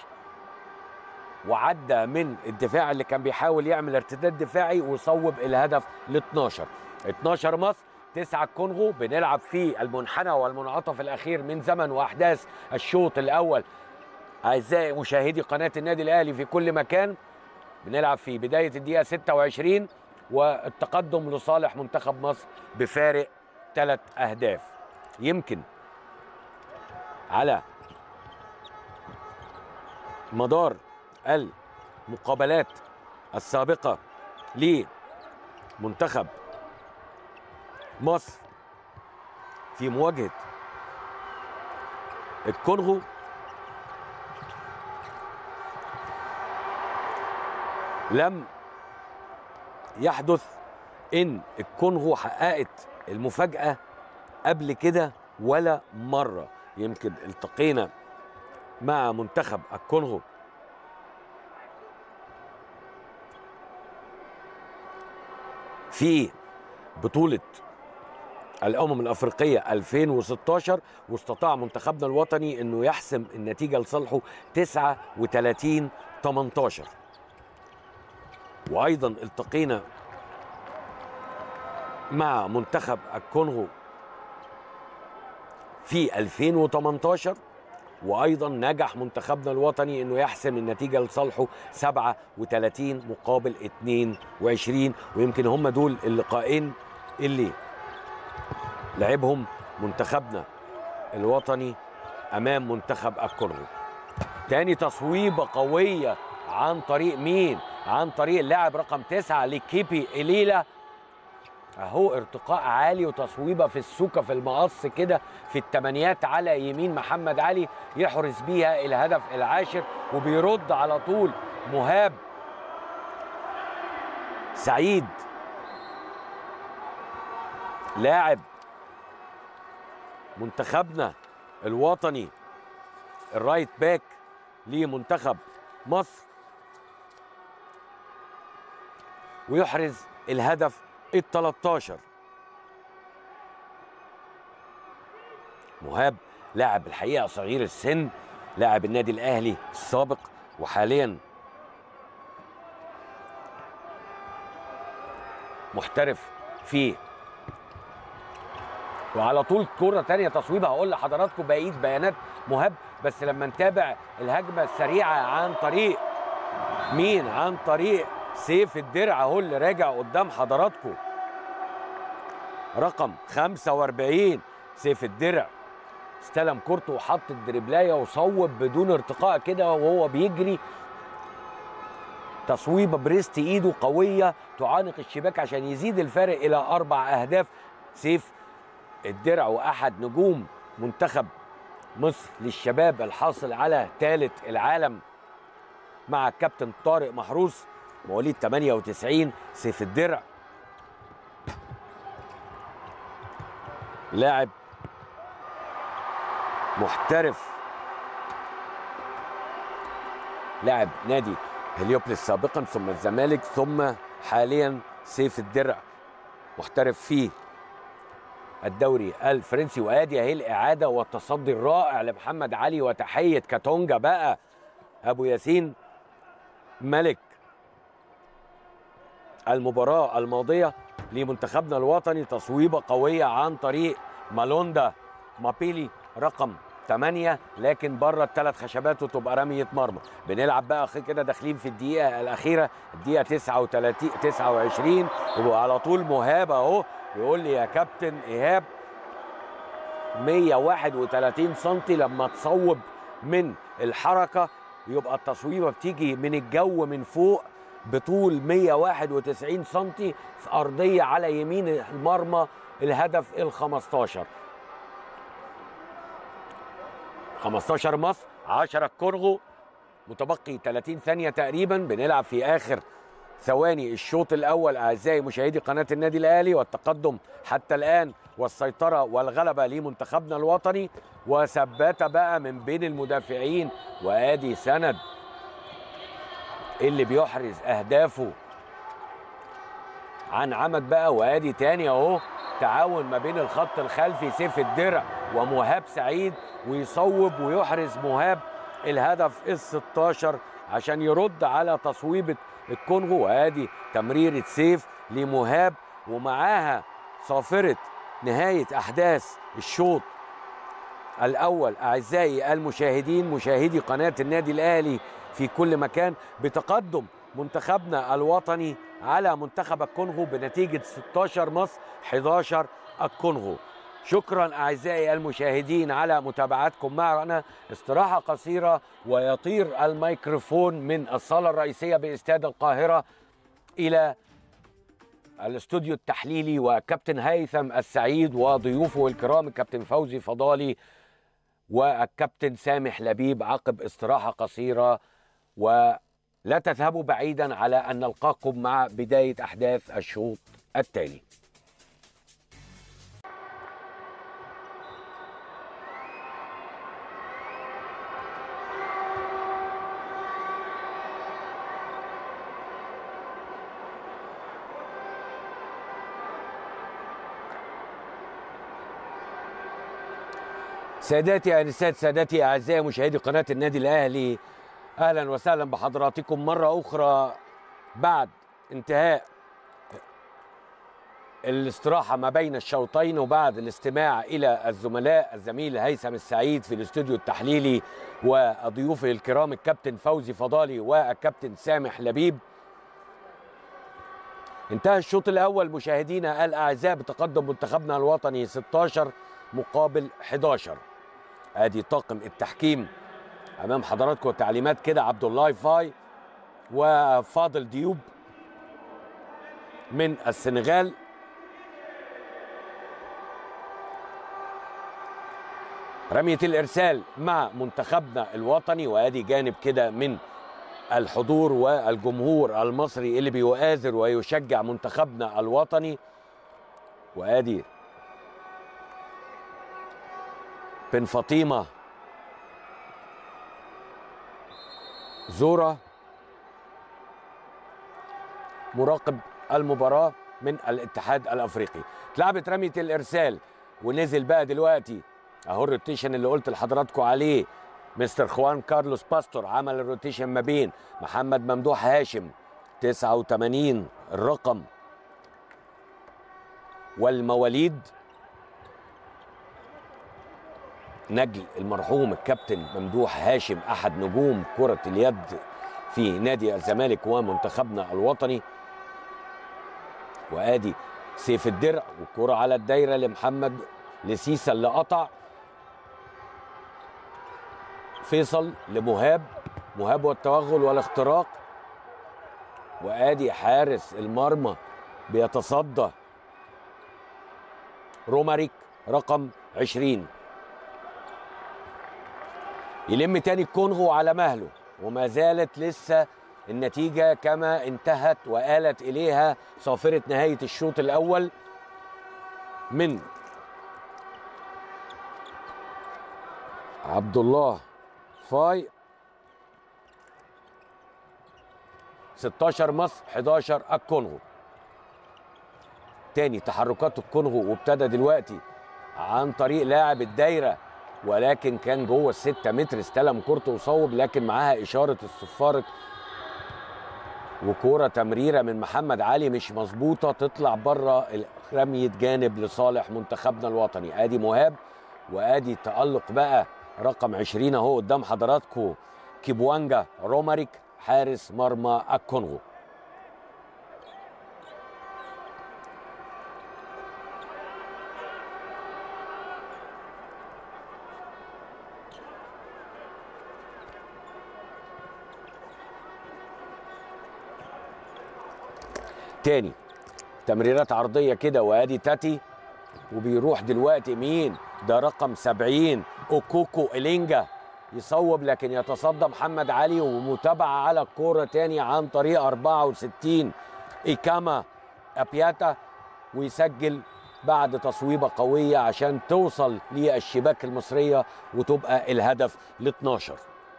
وعدى من الدفاع اللي كان بيحاول يعمل ارتداد دفاعي وصوب الهدف ل 12 12 مصر تسعة الكونغو بنلعب في المنحنى والمنعطف الأخير من زمن وأحداث الشوط الأول أعزائي مشاهدي قناة النادي الأهلي في كل مكان بنلعب في بداية الدقيقة 26 والتقدم لصالح منتخب مصر بفارق ثلاث أهداف يمكن على مدار المقابلات السابقة لمنتخب مصر في مواجهة الكونغو لم يحدث ان الكونغو حققت المفاجأة قبل كده ولا مرة يمكن التقينا مع منتخب الكونغو في بطولة الأمم الأفريقية 2016 واستطاع منتخبنا الوطني أنه يحسم النتيجة لصالحه 39 18 وأيضا التقينا مع منتخب الكونغو في 2018 وايضا نجح منتخبنا الوطني انه يحسم النتيجه لصالحه 37 مقابل 22 ويمكن هم دول اللقاءين اللي لعبهم منتخبنا الوطني امام منتخب الكونغو تاني تصويبه قويه عن طريق مين عن طريق اللاعب رقم تسعة لكيبي إليلا اهو ارتقاء عالي وتصويبه في السوكه في المقص كده في التمانيات على يمين محمد علي يحرز بيها الهدف العاشر وبيرد على طول مهاب سعيد لاعب منتخبنا الوطني الرايت باك لمنتخب مصر ويحرز الهدف ال 13 مهاب لاعب الحقيقه صغير السن لاعب النادي الاهلي السابق وحاليا محترف في وعلى طول كرة تانية تصويبة هقول لحضراتكم بقية بيانات مهاب بس لما نتابع الهجمة السريعة عن طريق مين عن طريق سيف الدرع اهو اللي راجع قدام حضراتكم رقم 45 سيف الدرع استلم كورته وحط الدربلايه وصوب بدون ارتقاء كده وهو بيجري تصويبه بريست ايده قويه تعانق الشباك عشان يزيد الفارق الى اربع اهداف سيف الدرع واحد نجوم منتخب مصر للشباب الحاصل على ثالث العالم مع الكابتن طارق محروس مواليد 98 سيف الدرع لاعب محترف لاعب نادي هليوبلس سابقا ثم الزمالك ثم حاليا سيف الدرع محترف في الدوري الفرنسي وادي اهي الاعاده والتصدي الرائع لمحمد علي وتحيه كاتونجا بقى ابو ياسين ملك المباراه الماضيه لمنتخبنا الوطني تصويبه قويه عن طريق مالوندا مابيلي رقم 8 لكن بره الثلاث خشبات وتبقى رميه مرمى بنلعب بقى اخي كده داخلين في الدقيقه الاخيره الدقيقه 39 29 وعلى طول مهاب اهو يقول لي يا كابتن ايهاب 131 سم لما تصوب من الحركه يبقى التصويبه بتيجي من الجو من فوق بطول 191 سم في ارضيه على يمين المرمى الهدف ال 15 15 مصر 10 الكونغو متبقي 30 ثانيه تقريبا بنلعب في اخر ثواني الشوط الاول اعزائي مشاهدي قناه النادي الاهلي والتقدم حتى الان والسيطره والغلبه لمنتخبنا الوطني وثبات بقى من بين المدافعين وادي سند اللي بيحرز اهدافه عن عمد بقى وادي تاني اهو تعاون ما بين الخط الخلفي سيف الدرع ومهاب سعيد ويصوب ويحرز مهاب الهدف ال 16 عشان يرد على تصويبه الكونغو وادي تمريره سيف لمهاب ومعاها صافره نهايه احداث الشوط الاول اعزائي المشاهدين مشاهدي قناه النادي الاهلي في كل مكان بتقدم منتخبنا الوطني على منتخب الكونغو بنتيجه 16 مصر 11 الكونغو شكرا اعزائي المشاهدين على متابعتكم معنا استراحه قصيره ويطير الميكروفون من الصاله الرئيسيه باستاد القاهره الى الاستوديو التحليلي وكابتن هيثم السعيد وضيوفه الكرام الكابتن فوزي فضالي والكابتن سامح لبيب عقب استراحه قصيره ولا تذهبوا بعيدا على ان نلقاكم مع بدايه احداث الشوط التالي ساداتي انسات سادتي اعزائي مشاهدي قناه النادي الاهلي اهلا وسهلا بحضراتكم مره اخرى بعد انتهاء الاستراحه ما بين الشوطين وبعد الاستماع الى الزملاء الزميل هيثم السعيد في الاستوديو التحليلي وضيوفه الكرام الكابتن فوزي فضالي والكابتن سامح لبيب انتهى الشوط الاول مشاهدينا الاعزاء بتقدم منتخبنا الوطني 16 مقابل 11 ادي طاقم التحكيم امام حضراتكم تعليمات كده عبد الله فاي وفاضل ديوب من السنغال رمية الإرسال مع منتخبنا الوطني وادي جانب كده من الحضور والجمهور المصري اللي بيؤازر ويشجع منتخبنا الوطني وادي بن فاطمه زورا مراقب المباراه من الاتحاد الافريقي اتلعبت رميه الارسال ونزل بقى دلوقتي اهو الروتيشن اللي قلت لحضراتكم عليه مستر خوان كارلوس باستور عمل الروتيشن ما بين محمد ممدوح هاشم 89 الرقم والمواليد نجل المرحوم الكابتن ممدوح هاشم احد نجوم كره اليد في نادي الزمالك ومنتخبنا الوطني وادي سيف الدرع والكره على الدايره لمحمد لسيسا اللي قطع فيصل لمهاب مهاب والتوغل والاختراق وادي حارس المرمى بيتصدى روماريك رقم 20 يلم تاني الكونغو على مهله وما زالت لسه النتيجة كما انتهت وآلت إليها صافرة نهاية الشوط الأول من عبد الله فاي 16 مصر 11 الكونغو تاني تحركات الكونغو وابتدى دلوقتي عن طريق لاعب الدايره ولكن كان جوه الستة متر استلم كورته وصوب لكن معاها اشاره الصفاره وكوره تمريره من محمد علي مش مظبوطه تطلع بره رميه جانب لصالح منتخبنا الوطني ادي مهاب وادي تالق بقى رقم 20 اهو قدام حضراتكم كيبوانجا روماريك حارس مرمى الكونغو تاني تمريرات عرضية كده وادي تاتي وبيروح دلوقتي مين ده رقم 70 اوكوكو إلينجا يصوب لكن يتصدى محمد علي ومتابعة على الكورة تاني عن طريق 64 إيكاما أبياتا ويسجل بعد تصويبة قوية عشان توصل للشباك المصرية وتبقى الهدف ل 12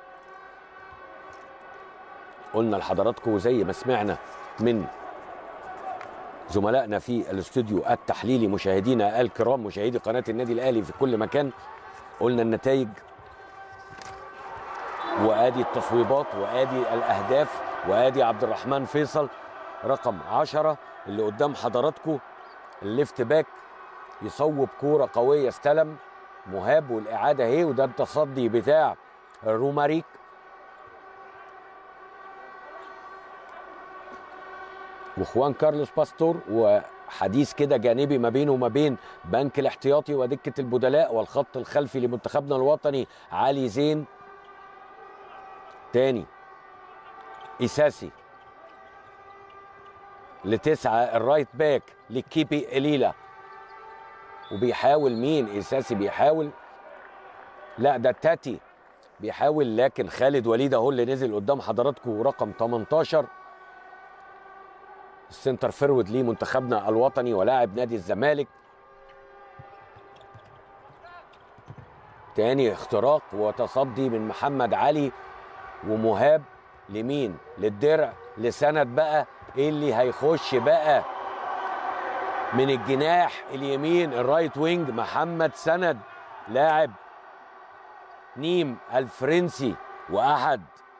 قلنا لحضراتكم زي ما سمعنا من زملائنا في الاستوديو التحليلي مشاهدينا الكرام مشاهدي قناه النادي الاهلي في كل مكان قلنا النتائج وادي التصويبات وادي الاهداف وادي عبد الرحمن فيصل رقم عشرة اللي قدام حضراتكم الليفت باك يصوب كوره قويه استلم مهاب والاعاده اهي وده التصدي بتاع روماريك وخوان كارلوس باستور وحديث كده جانبي ما بينه وما بين بنك الاحتياطي ودكة البدلاء والخط الخلفي لمنتخبنا الوطني علي زين تاني إساسي لتسعة الرايت باك لكيبي إليلا وبيحاول مين إساسي بيحاول لا ده تاتي بيحاول لكن خالد وليد اهو اللي نزل قدام حضراتكم رقم 18 السنتر فيرود لمنتخبنا الوطني ولاعب نادي الزمالك تاني اختراق وتصدي من محمد علي ومهاب لمين للدرع لسند بقى ايه اللي هيخش بقى من الجناح اليمين الرايت وينج محمد سند لاعب نيم الفرنسي واحد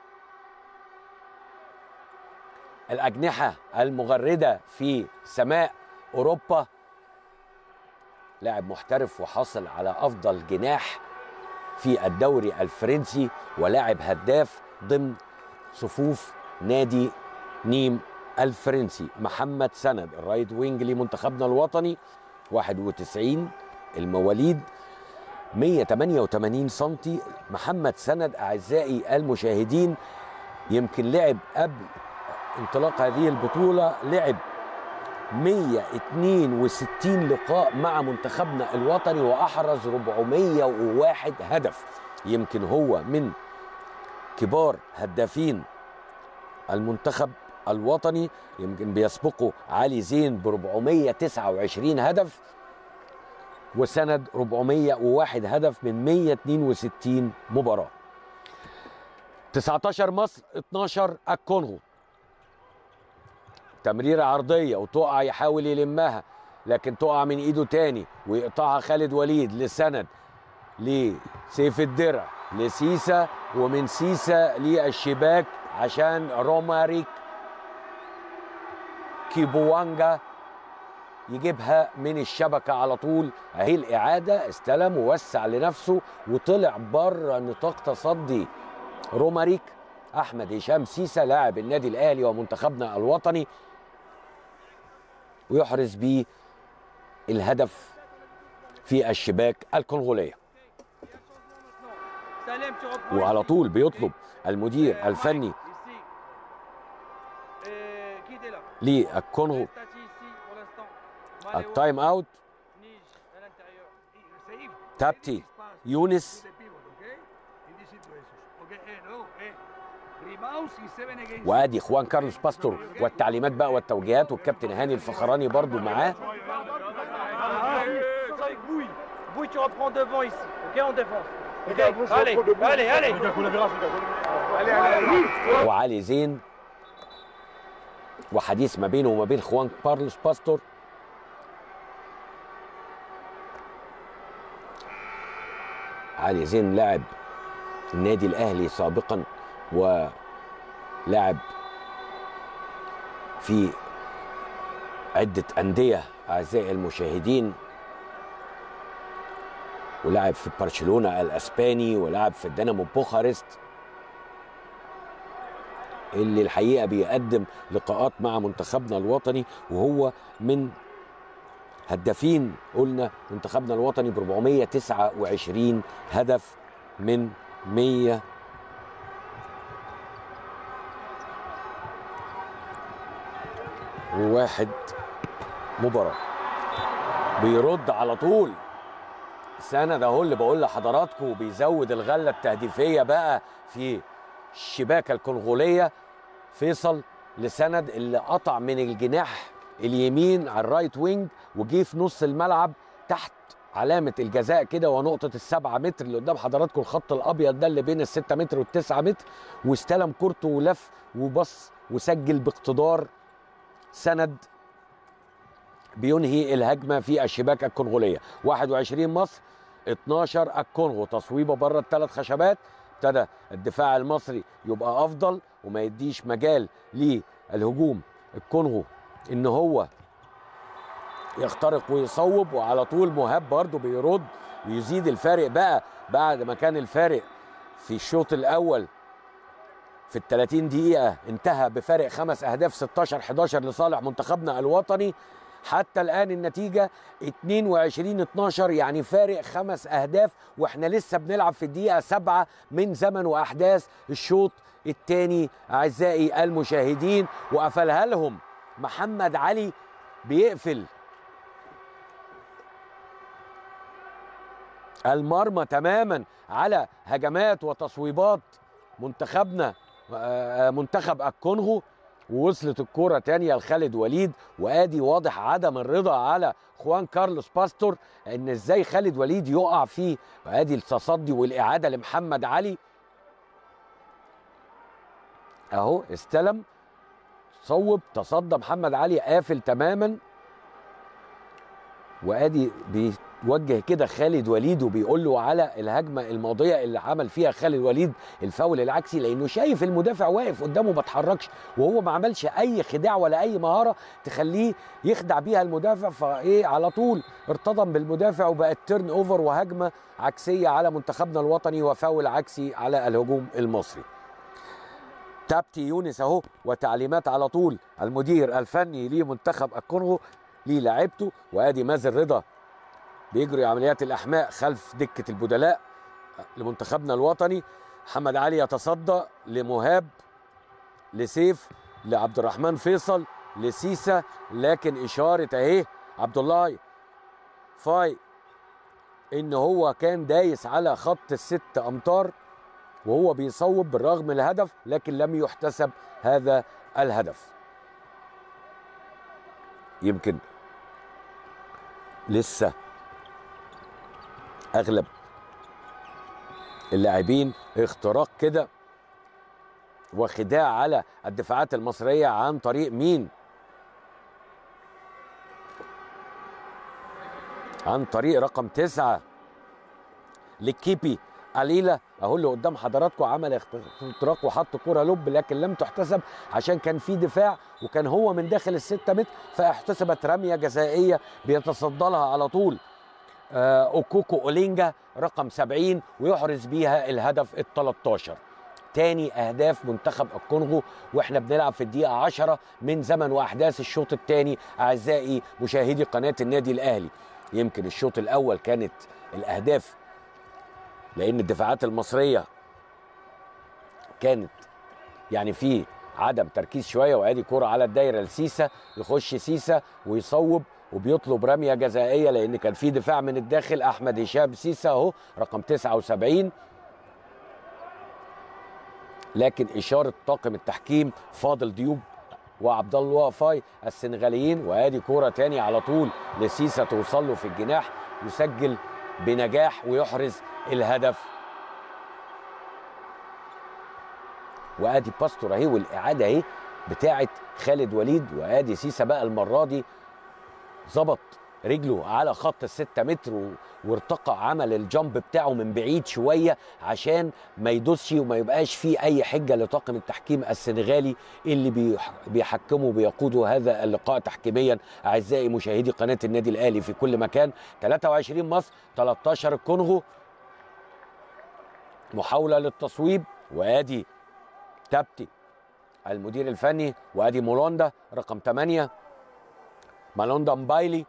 الأجنحة المغردة في سماء أوروبا لاعب محترف وحاصل على أفضل جناح في الدوري الفرنسي ولاعب هداف ضمن صفوف نادي نيم الفرنسي محمد سند الرايت وينج لمنتخبنا الوطني 91 المواليد 188 سنتي محمد سند أعزائي المشاهدين يمكن لعب قبل انطلاق هذه البطولة لعب 162 لقاء مع منتخبنا الوطني وأحرز 401 هدف يمكن هو من كبار هدافين المنتخب الوطني يمكن بيسبقه علي زين ب 429 هدف وسند 401 هدف من 162 مباراة 19 مصر 12 الكونغو تمريرة عرضية وتقع يحاول يلمها لكن تقع من ايده تاني ويقطعها خالد وليد لسند لسيف الدرع لسيسا ومن سيسا للشباك عشان روماريك كيبوانجا يجيبها من الشبكة على طول اهي الإعادة استلم ووسع لنفسه وطلع بره نطاق تصدي روماريك أحمد هشام سيسا لاعب النادي الأهلي ومنتخبنا الوطني ويحرز بيه الهدف في الشباك الكونغولية وعلى طول بيطلب المدير الفني للكونغو التايم اوت تابتي يونس وادي خوان كارلوس باستور والتعليمات بقى والتوجيهات والكابتن هاني الفخراني برضو معاه
Bouille, tu reprends devant ici, ok En défense. Ok, allez, allez, allez.
وعلي زين وحديث ما بينه وما بين خوان كارلوس باستور علي زين لاعب النادي الاهلي سابقا ولاعب في عده انديه اعزائي المشاهدين ولعب في برشلونه الاسباني ولعب في الدينامو بوخارست اللي الحقيقه بيقدم لقاءات مع منتخبنا الوطني وهو من هدافين قلنا منتخبنا الوطني ب 429 هدف من 100 وواحد مباراة بيرد على طول سند اهو اللي بقول لحضراتكم بيزود الغله التهديفيه بقى في الشباكه الكونغوليه فيصل لسند اللي قطع من الجناح اليمين على الرايت وينج وجه في نص الملعب تحت علامة الجزاء كده ونقطة السبعة متر اللي قدام حضراتكم الخط الأبيض ده اللي بين الستة متر والتسعة متر واستلم كورته ولف وبص وسجل باقتدار سند بينهي الهجمة في الشباك الكونغولية 21 مصر 12 الكونغو تصويبة بره الثلاث خشبات ابتدى الدفاع المصري يبقى أفضل وما يديش مجال للهجوم الكونغو ان هو يخترق ويصوب وعلى طول مهاب برضه بيرد ويزيد الفارق بقى بعد ما كان الفارق في الشوط الاول في ال 30 دقيقة انتهى بفارق خمس أهداف 16 11 لصالح منتخبنا الوطني حتى الآن النتيجة 22 12 يعني فارق خمس أهداف وإحنا لسه بنلعب في الدقيقة سبعة من زمن وأحداث الشوط الثاني أعزائي المشاهدين وقفلها لهم محمد علي بيقفل المرمى تماما على هجمات وتصويبات منتخبنا منتخب الكونغو ووصلت الكرة تانية لخالد وليد وادي واضح عدم الرضا على خوان كارلوس باستور ان ازاي خالد وليد يقع فيه وادي التصدي والاعادة لمحمد علي اهو استلم صوب تصدى محمد علي قافل تماما وادي بيوجه كده خالد وليد وبيقول له على الهجمه الماضيه اللي عمل فيها خالد وليد الفاول العكسي لانه شايف المدافع واقف قدامه ما اتحركش وهو ما عملش اي خداع ولا اي مهاره تخليه يخدع بيها المدافع فايه على طول ارتضم بالمدافع وبقت تيرن اوفر وهجمه عكسيه على منتخبنا الوطني وفاول عكسي على الهجوم المصري تابتي يونس اهو وتعليمات على طول المدير الفني لمنتخب الكونغو للاعيبته وادي مازن رضا بيجري عمليات الاحماء خلف دكه البدلاء لمنتخبنا الوطني محمد علي يتصدى لمهاب لسيف لعبد الرحمن فيصل لسيسا لكن اشاره اهي عبد الله فاي ان هو كان دايس على خط الست امتار وهو بيصوب بالرغم من الهدف لكن لم يحتسب هذا الهدف يمكن لسه اغلب اللاعبين اختراق كده وخداع على الدفاعات المصريه عن طريق مين عن طريق رقم تسعة للكيبي قليلة اهو اللي قدام حضراتكم عمل اختراق وحط كرة لب لكن لم تحتسب عشان كان في دفاع وكان هو من داخل الستة متر فاحتسبت رمية جزائية بيتصدى لها على طول آه اوكوكو اولينجا رقم 70 ويحرز بيها الهدف ال 13 تاني اهداف منتخب الكونغو واحنا بنلعب في الدقيقه 10 من زمن واحداث الشوط الثاني اعزائي مشاهدي قناه النادي الاهلي يمكن الشوط الاول كانت الاهداف لان الدفاعات المصريه كانت يعني في عدم تركيز شويه وادي كرة على الدايره لسيسا يخش سيسا ويصوب وبيطلب رميه جزائيه لان كان في دفاع من الداخل احمد هشام سيسا اهو رقم 79 لكن اشاره طاقم التحكيم فاضل ديوب وعبد الله وفاي السنغاليين وادي كوره تاني على طول لسيسا توصل له في الجناح يسجل بنجاح ويحرز الهدف وادي باستور اهي والاعاده اهي بتاعه خالد وليد وادي سيسا بقى المره دي ظبط رجله على خط الستة متر و- وارتقى عمل الجامب بتاعه من بعيد شوية عشان ما يدوسش وما يبقاش فيه أي حجة لطاقم التحكيم السنغالي اللي بيح- بيحكموا وبيقودوا هذا اللقاء تحكيميا أعزائي مشاهدي قناة النادي الأهلي في كل مكان 23 مصر 13 الكونغو محاولة للتصويب وادي تابتي المدير الفني وادي مولوندا رقم 8 مالوندا مبايلي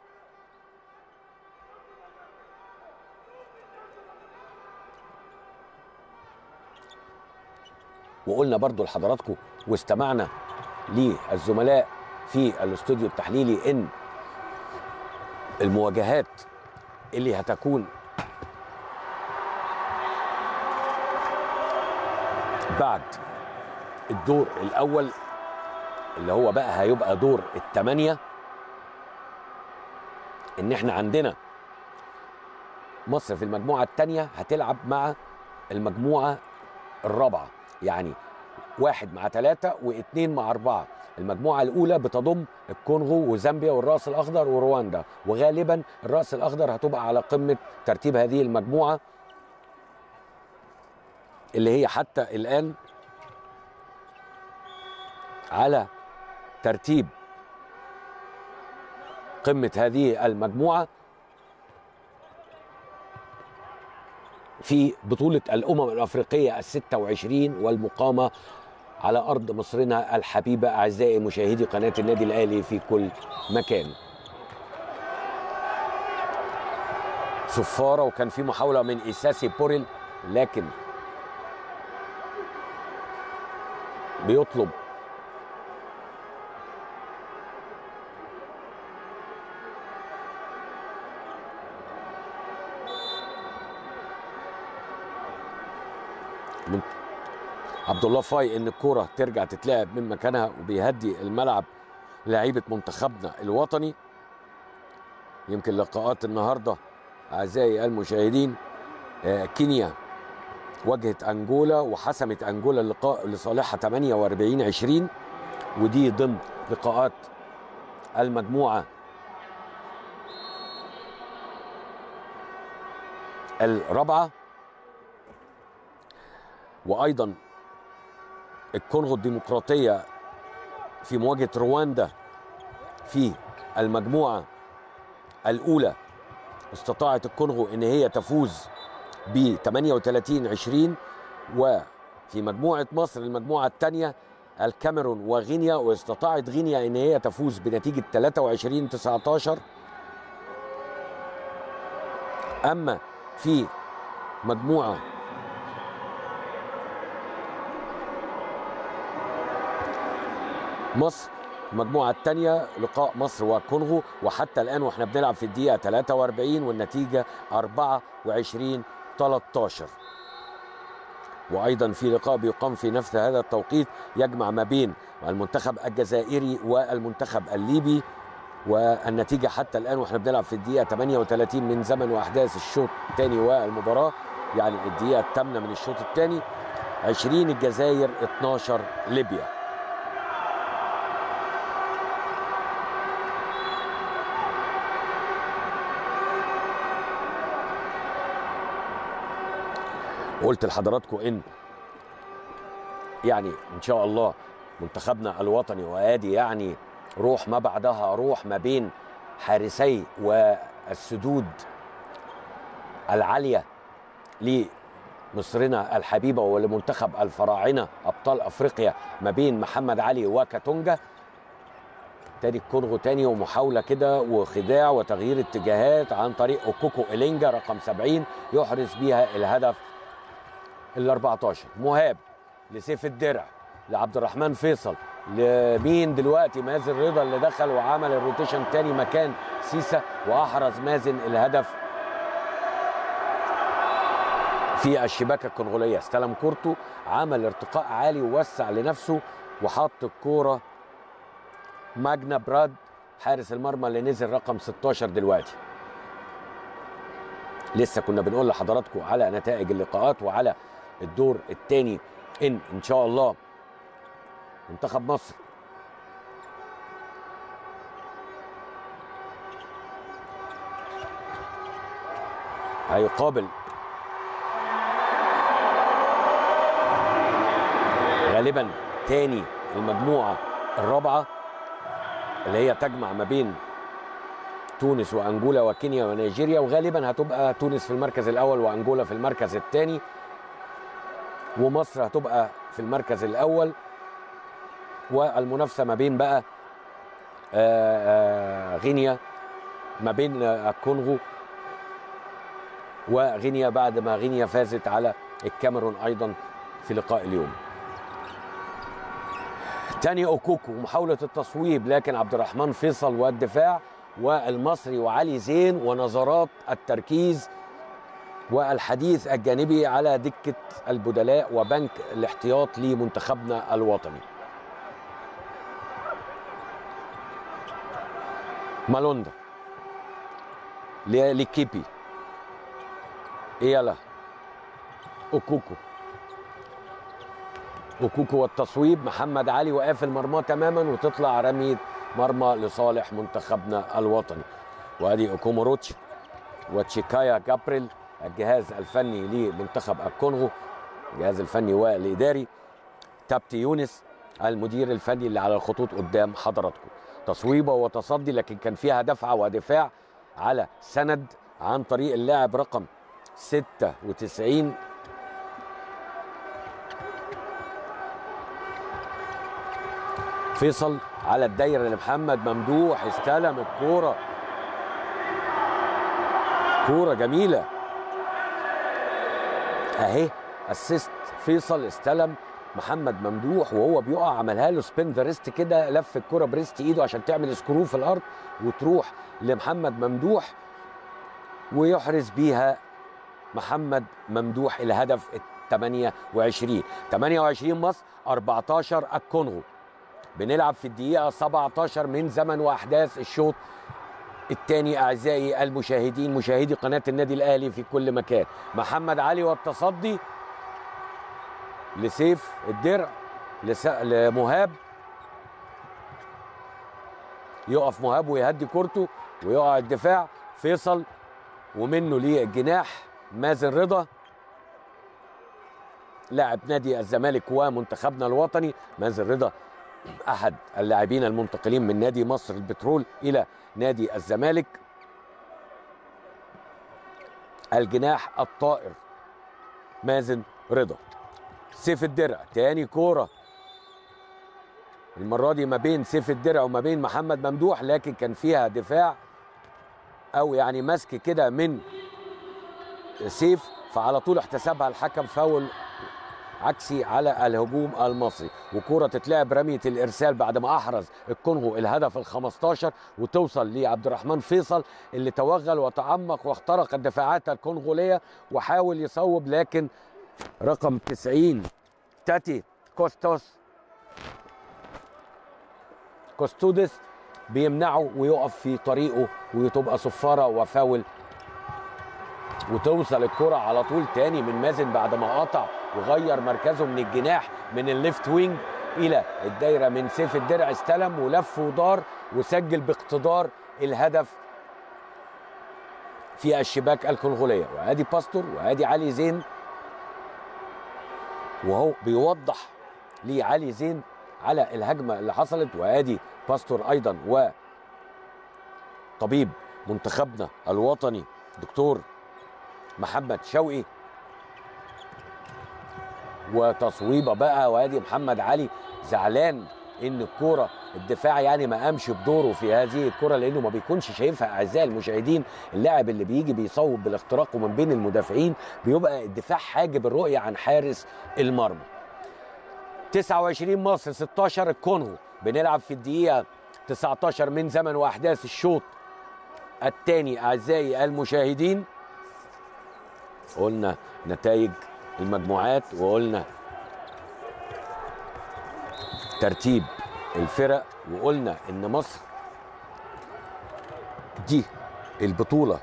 وقلنا برضو لحضراتكم واستمعنا للزملاء في الاستوديو التحليلي ان المواجهات اللي هتكون بعد الدور الاول اللي هو بقى هيبقى دور الثمانيه ان احنا عندنا مصر في المجموعه الثانيه هتلعب مع المجموعه الرابعه يعني واحد مع ثلاثة واثنين مع أربعة المجموعة الأولى بتضم الكونغو وزامبيا والرأس الأخضر ورواندا وغالبا الرأس الأخضر هتبقى على قمة ترتيب هذه المجموعة اللي هي حتى الآن على ترتيب قمة هذه المجموعة في بطولة الأمم الأفريقية الستة وعشرين والمقامة على أرض مصرنا الحبيبة أعزائي مشاهدي قناة النادي الأهلي في كل مكان صفارة وكان في محاولة من إيساسي بوريل لكن بيطلب من عبد الله فاي ان الكوره ترجع تتلعب من مكانها وبيهدي الملعب لعيبه منتخبنا الوطني يمكن لقاءات النهارده اعزائي المشاهدين آه، كينيا واجهت انجولا وحسمت انجولا اللقاء لصالحها 48 20 ودي ضمن لقاءات المجموعه الرابعه وايضا الكونغو الديمقراطيه في مواجهه رواندا في المجموعه الاولى استطاعت الكونغو ان هي تفوز ب 38 20 وفي مجموعه مصر المجموعه الثانيه الكاميرون وغينيا واستطاعت غينيا ان هي تفوز بنتيجه 23 19 اما في مجموعه مصر المجموعة الثانية لقاء مصر والكونغو وحتى الآن واحنا بنلعب في الدقيقة 43 والنتيجة 24 13 وأيضا في لقاء بيقام في نفس هذا التوقيت يجمع ما بين المنتخب الجزائري والمنتخب الليبي والنتيجة حتى الآن واحنا بنلعب في الدقيقة 38 من زمن وأحداث الشوط الثاني والمباراة يعني الدقيقة الثامنة من الشوط الثاني 20 الجزائر 12 ليبيا قلت لحضراتكم ان يعني ان شاء الله منتخبنا الوطني وادي يعني روح ما بعدها روح ما بين حارسي والسدود العاليه لمصرنا الحبيبه ولمنتخب الفراعنه ابطال افريقيا ما بين محمد علي وكاتونجا تاني الكونغو تاني ومحاوله كده وخداع وتغيير اتجاهات عن طريق اوكوكو إلينجا رقم 70 يحرز بيها الهدف ال 14 مهاب لسيف الدرع لعبد الرحمن فيصل لمين دلوقتي مازن رضا اللي دخل وعمل الروتيشن تاني مكان سيسا واحرز مازن الهدف في الشباكه الكونغوليه استلم كورته عمل ارتقاء عالي ووسع لنفسه وحط الكوره ماجنا براد حارس المرمى اللي نزل رقم 16 دلوقتي لسه كنا بنقول لحضراتكم على نتائج اللقاءات وعلى الدور الثاني ان ان شاء الله منتخب مصر هيقابل غالبا تاني المجموعة الرابعة اللي هي تجمع ما بين تونس وانجولا وكينيا ونيجيريا وغالبا هتبقى تونس في المركز الاول وانجولا في المركز الثاني ومصر هتبقى في المركز الاول والمنافسه ما بين بقى آه، آه، غينيا ما بين آه، الكونغو وغينيا بعد ما غينيا فازت على الكاميرون ايضا في لقاء اليوم تاني اوكوكو محاولة التصويب لكن عبد الرحمن فيصل والدفاع والمصري وعلي زين ونظرات التركيز والحديث الجانبي على دكة البدلاء وبنك الاحتياط لمنتخبنا الوطني مالوندا ل- لكيبي يلا اوكوكو وكوكو والتصويب محمد علي وقافل مرماه تماما وتطلع رمية مرمى لصالح منتخبنا الوطني وادي اوكوموروتش وتشيكايا جابريل الجهاز الفني لمنتخب الكونغو الجهاز الفني والاداري تابتي يونس المدير الفني اللي على الخطوط قدام حضراتكم تصويبه وتصدي لكن كان فيها دفعه ودفاع على سند عن طريق اللاعب رقم 96 فيصل على الدايره لمحمد ممدوح استلم الكوره كوره جميله اهي اسيست فيصل استلم محمد ممدوح وهو بيقع عملها له سبين ذا ريست كده لف الكوره بريست ايده عشان تعمل سكرو في الارض وتروح لمحمد ممدوح ويحرز بيها محمد ممدوح الهدف ال 28 28 مصر 14 الكونغو بنلعب في الدقيقة 17 من زمن وأحداث الشوط الثاني أعزائي المشاهدين مشاهدي قناة النادي الأهلي في كل مكان محمد علي والتصدي لسيف الدرع لس... لمهاب يقف مهاب ويهدي كورته ويقع الدفاع فيصل ومنه للجناح مازن رضا لاعب نادي الزمالك ومنتخبنا الوطني مازن رضا احد اللاعبين المنتقلين من نادي مصر البترول الى نادي الزمالك الجناح الطائر مازن رضا سيف الدرع تاني كوره المره دي ما بين سيف الدرع وما بين محمد ممدوح لكن كان فيها دفاع او يعني مسك كده من سيف فعلى طول احتسبها الحكم فاول عكسي على الهجوم المصري وكرة تتلعب رمية الإرسال بعد ما أحرز الكونغو الهدف ال 15 وتوصل لعبد الرحمن فيصل اللي توغل وتعمق واخترق الدفاعات الكونغولية وحاول يصوب لكن رقم 90 تاتي كوستوس كوستودس بيمنعه ويقف في طريقه وتبقى صفارة وفاول وتوصل الكرة على طول تاني من مازن بعد ما قطع وغير مركزه من الجناح من الليفت وينج الى الدايره من سيف الدرع استلم ولف ودار وسجل باقتدار الهدف في الشباك الكونغوليه وادي باستور وادي علي زين وهو بيوضح لعلي زين على الهجمه اللي حصلت وادي باستور ايضا و طبيب منتخبنا الوطني دكتور محمد شوقي وتصويبه بقى وادي محمد علي زعلان ان الكوره الدفاع يعني ما قامش بدوره في هذه الكره لانه ما بيكونش شايفها اعزائي المشاهدين اللاعب اللي بيجي بيصوب بالاختراق ومن بين المدافعين بيبقى الدفاع حاجب الرؤيه عن حارس المرمى 29 مصر 16 الكونغو بنلعب في الدقيقه 19 من زمن واحداث الشوط الثاني اعزائي المشاهدين قلنا نتائج المجموعات وقلنا ترتيب الفرق وقلنا ان مصر دي البطولة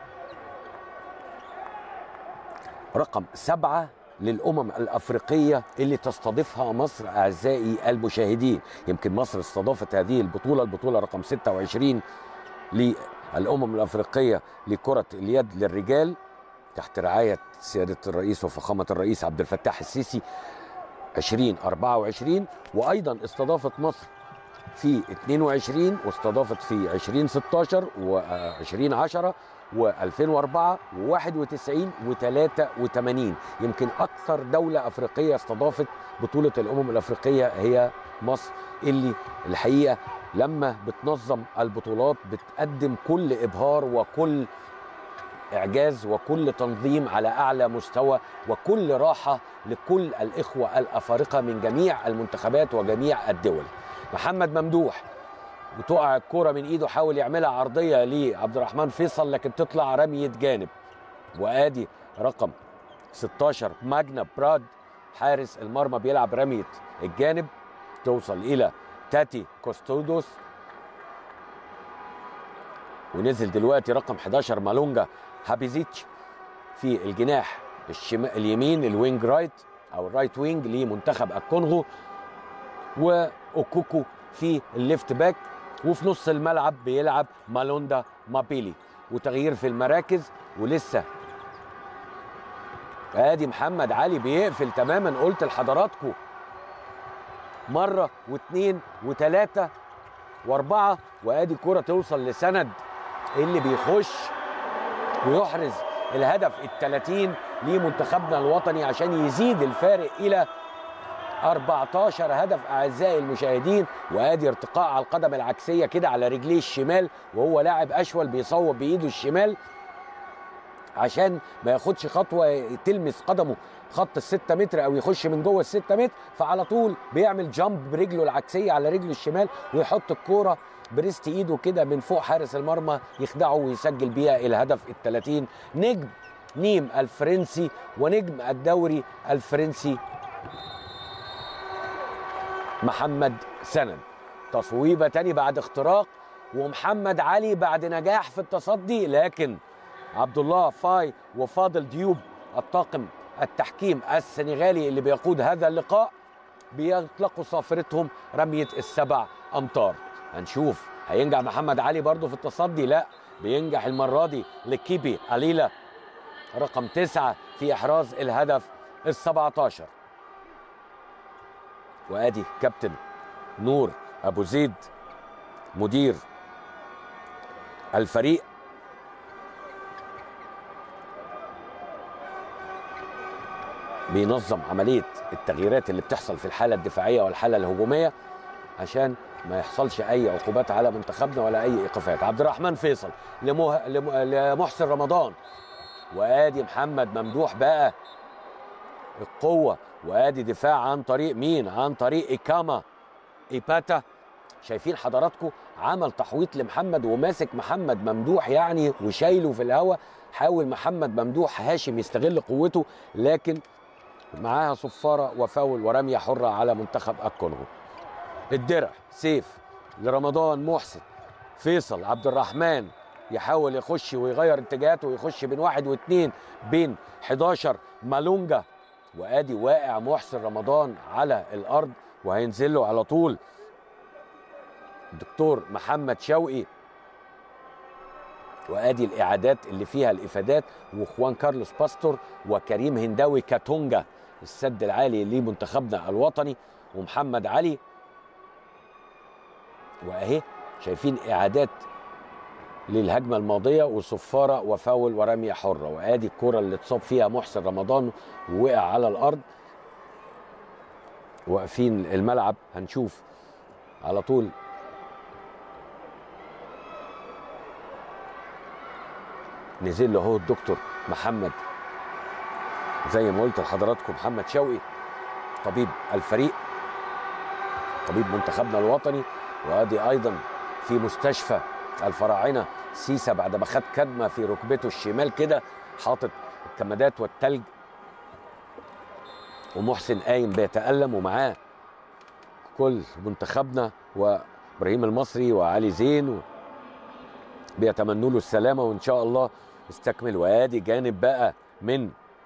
رقم سبعة للأمم الأفريقية اللي تستضيفها مصر أعزائي المشاهدين يمكن مصر استضافت هذه البطولة البطولة رقم 26 للأمم الأفريقية لكرة اليد للرجال تحت رعايه سياده الرئيس وفخامه الرئيس عبد الفتاح السيسي 2024 وايضا استضافت مصر في 22 واستضافت في 2016 و2010 و2004 و91 و93 يمكن اكثر دوله افريقيه استضافت بطوله الامم الافريقيه هي مصر اللي الحقيقه لما بتنظم البطولات بتقدم كل ابهار وكل اعجاز وكل تنظيم على اعلى مستوى وكل راحه لكل الاخوه الافارقه من جميع المنتخبات وجميع الدول محمد ممدوح بتقع الكرة من ايده حاول يعملها عرضيه لعبد الرحمن فيصل لكن تطلع رميه جانب وادي رقم 16 ماجنا براد حارس المرمى بيلعب رميه الجانب توصل الى تاتي كوستودوس ونزل دلوقتي رقم 11 مالونجا هابيزيتش في الجناح الشمال اليمين الوينج رايت او الرايت وينج لمنتخب الكونغو واوكوكو في الليفت باك وفي نص الملعب بيلعب مالوندا مابيلي وتغيير في المراكز ولسه ادي محمد علي بيقفل تماما قلت لحضراتكم مره واثنين وثلاثه واربعه وادي كره توصل لسند اللي بيخش ويحرز الهدف ال 30 لمنتخبنا الوطني عشان يزيد الفارق الى 14 هدف اعزائي المشاهدين وادي ارتقاء على القدم العكسيه كده على رجليه الشمال وهو لاعب اشول بيصوب بايده الشمال عشان ما ياخدش خطوه تلمس قدمه خط الستة متر او يخش من جوه الستة متر فعلى طول بيعمل جامب برجله العكسيه على رجله الشمال ويحط الكوره بريست ايده كده من فوق حارس المرمى يخدعه ويسجل بيها الهدف ال 30 نجم نيم الفرنسي ونجم الدوري الفرنسي محمد سند تصويبه تاني بعد اختراق ومحمد علي بعد نجاح في التصدي لكن عبد الله فاي وفاضل ديوب الطاقم التحكيم السنغالي اللي بيقود هذا اللقاء بيطلقوا صافرتهم رميه السبع امتار هنشوف هينجح محمد علي برضه في التصدي لا بينجح المره دي لكيبي قليله رقم تسعة في احراز الهدف ال 17 وادي كابتن نور ابو زيد مدير الفريق بينظم عمليه التغييرات اللي بتحصل في الحاله الدفاعيه والحاله الهجوميه عشان ما يحصلش اي عقوبات على منتخبنا ولا اي ايقافات عبد الرحمن فيصل لمه... لم... لمحسن رمضان وادي محمد ممدوح بقى القوه وادي دفاع عن طريق مين عن طريق ايكاما ايباتا شايفين حضراتكم عمل تحويط لمحمد وماسك محمد ممدوح يعني وشايله في الهواء حاول محمد ممدوح هاشم يستغل قوته لكن معاها صفاره وفاول ورميه حره على منتخب الكونغو الدرع سيف لرمضان محسن فيصل عبد الرحمن يحاول يخش ويغير اتجاهاته ويخش بين واحد واثنين بين 11 مالونجا وادي واقع محسن رمضان على الارض وهينزل له على طول الدكتور محمد شوقي وادي الاعادات اللي فيها الافادات وخوان كارلوس باستور وكريم هنداوي كاتونجا السد العالي لمنتخبنا الوطني ومحمد علي واهي شايفين اعادات للهجمه الماضيه وصفاره وفاول ورميه حره وادي الكره اللي اتصاب فيها محسن رمضان ووقع على الارض واقفين الملعب هنشوف على طول نزل له هو الدكتور محمد زي ما قلت لحضراتكم محمد شوقي طبيب الفريق طبيب منتخبنا الوطني وادي ايضا في مستشفى الفراعنه سيسا بعد ما خد كدمه في ركبته الشمال كده حاطط الكمادات والتلج ومحسن قايم بيتألم ومعاه كل منتخبنا وابراهيم المصري وعلي زين و... بيتمنوا له السلامه وان شاء الله يستكمل وادي جانب بقى من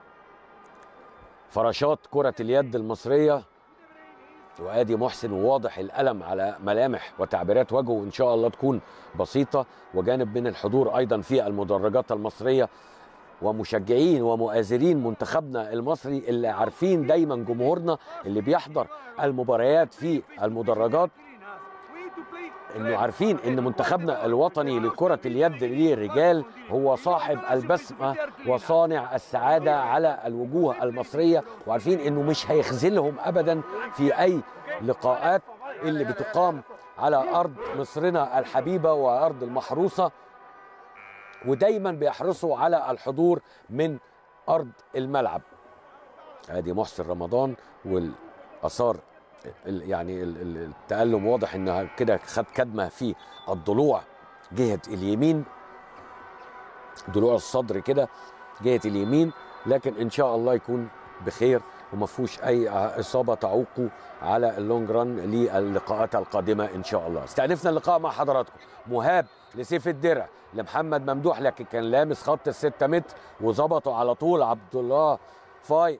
فراشات كرة اليد المصرية وادي محسن وواضح الألم على ملامح وتعبيرات وجهه وإن شاء الله تكون بسيطة وجانب من الحضور أيضا في المدرجات المصرية ومشجعين ومؤازرين منتخبنا المصري اللي عارفين دايما جمهورنا اللي بيحضر المباريات في المدرجات انه عارفين ان منتخبنا الوطني لكرة اليد للرجال هو صاحب البسمة وصانع السعادة على الوجوه المصرية وعارفين انه مش هيخذلهم ابدا في اي لقاءات اللي بتقام على ارض مصرنا الحبيبة وارض المحروسة ودايما بيحرصوا على الحضور من ارض الملعب ادي محسن رمضان والاثار ال- يعني ال- ال- التألم واضح انها كده خد كدمه في الضلوع جهه اليمين ضلوع الصدر كده جهه اليمين لكن ان شاء الله يكون بخير وما فيهوش اي اصابه تعوقه على اللونج ران للقاءات القادمه ان شاء الله استأنفنا اللقاء مع حضراتكم مهاب لسيف الدرع لمحمد ممدوح لكن كان لامس خط الستة متر وظبطه على طول عبد الله فاي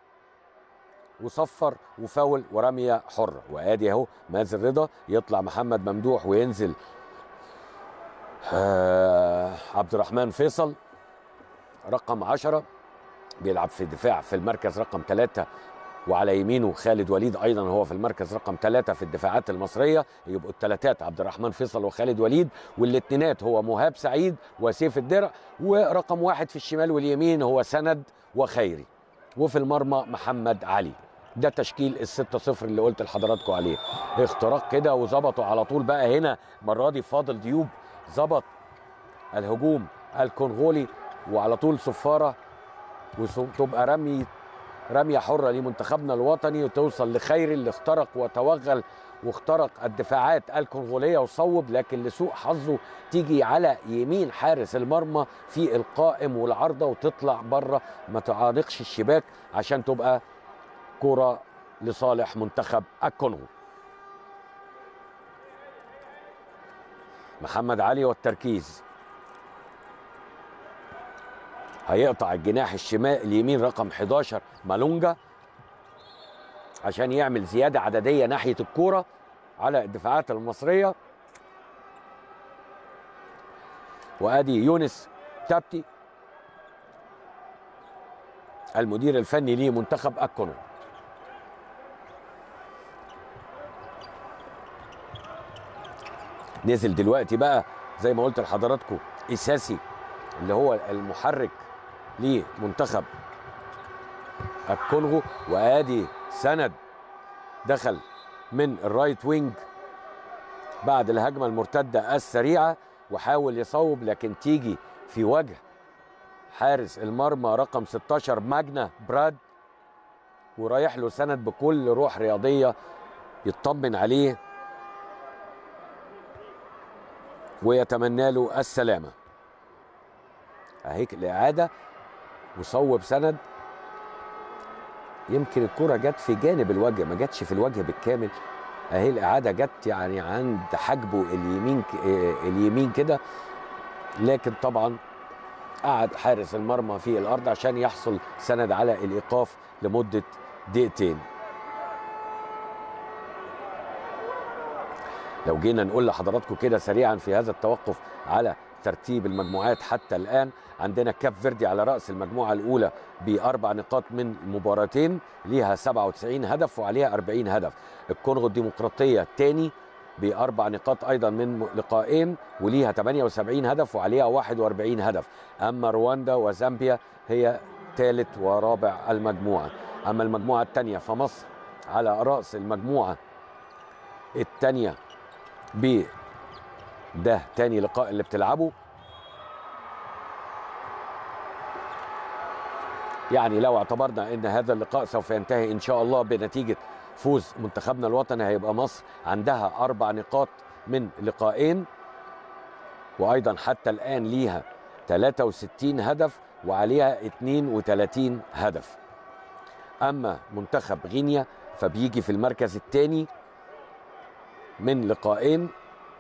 وصفر وفاول ورميه حره وادي اهو مازن رضا يطلع محمد ممدوح وينزل آه عبد الرحمن فيصل رقم عشرة بيلعب في الدفاع في المركز رقم ثلاثة وعلى يمينه خالد وليد ايضا هو في المركز رقم ثلاثة في الدفاعات المصريه يبقوا الثلاثات عبد الرحمن فيصل وخالد وليد والاثنينات هو مهاب سعيد وسيف الدرع ورقم واحد في الشمال واليمين هو سند وخيري وفي المرمى محمد علي ده تشكيل الستة صفر اللي قلت لحضراتكم عليه اختراق كده وظبطوا على طول بقى هنا المره دي فاضل ديوب ظبط الهجوم الكونغولي وعلى طول صفاره وتبقى رمي رميه حره لمنتخبنا الوطني وتوصل لخيري اللي اخترق وتوغل واخترق الدفاعات الكونغوليه وصوب لكن لسوء حظه تيجي على يمين حارس المرمى في القائم والعارضه وتطلع بره ما تعانقش الشباك عشان تبقى كره لصالح منتخب الكونغو محمد علي والتركيز هيقطع الجناح الشمال اليمين رقم 11 مالونجا عشان يعمل زياده عدديه ناحيه الكوره على الدفاعات المصريه وادي يونس تابتي المدير الفني لمنتخب الكونغو نزل دلوقتي بقى زي ما قلت لحضراتكم اساسي اللي هو المحرك لمنتخب الكونغو وادي سند دخل من الرايت وينج بعد الهجمه المرتده السريعه وحاول يصوب لكن تيجي في وجه حارس المرمى رقم 16 ماجنا براد ورايح له سند بكل روح رياضيه يطمن عليه ويتمنى له السلامه اهيك الاعاده وصوب سند يمكن الكره جت في جانب الوجه ما جاتش في الوجه بالكامل اهي الاعاده جت يعني عند حاجبه اليمين ك- آه، اليمين كده لكن طبعا قعد حارس المرمى في الارض عشان يحصل سند على الايقاف لمده دقيقتين لو جينا نقول لحضراتكم كده سريعا في هذا التوقف على ترتيب المجموعات حتى الان عندنا كاب فيردي على راس المجموعه الاولى باربع نقاط من مباراتين ليها 97 هدف وعليها 40 هدف الكونغو الديمقراطيه الثاني باربع نقاط ايضا من لقاءين وليها 78 هدف وعليها 41 هدف اما رواندا وزامبيا هي ثالث ورابع المجموعه اما المجموعه الثانيه فمصر على راس المجموعه الثانيه ب ده تاني لقاء اللي بتلعبه يعني لو اعتبرنا ان هذا اللقاء سوف ينتهي ان شاء الله بنتيجه فوز منتخبنا الوطني هيبقى مصر عندها اربع نقاط من لقاءين وايضا حتى الان ليها 63 هدف وعليها 32 هدف اما منتخب غينيا فبيجي في المركز الثاني من لقاءين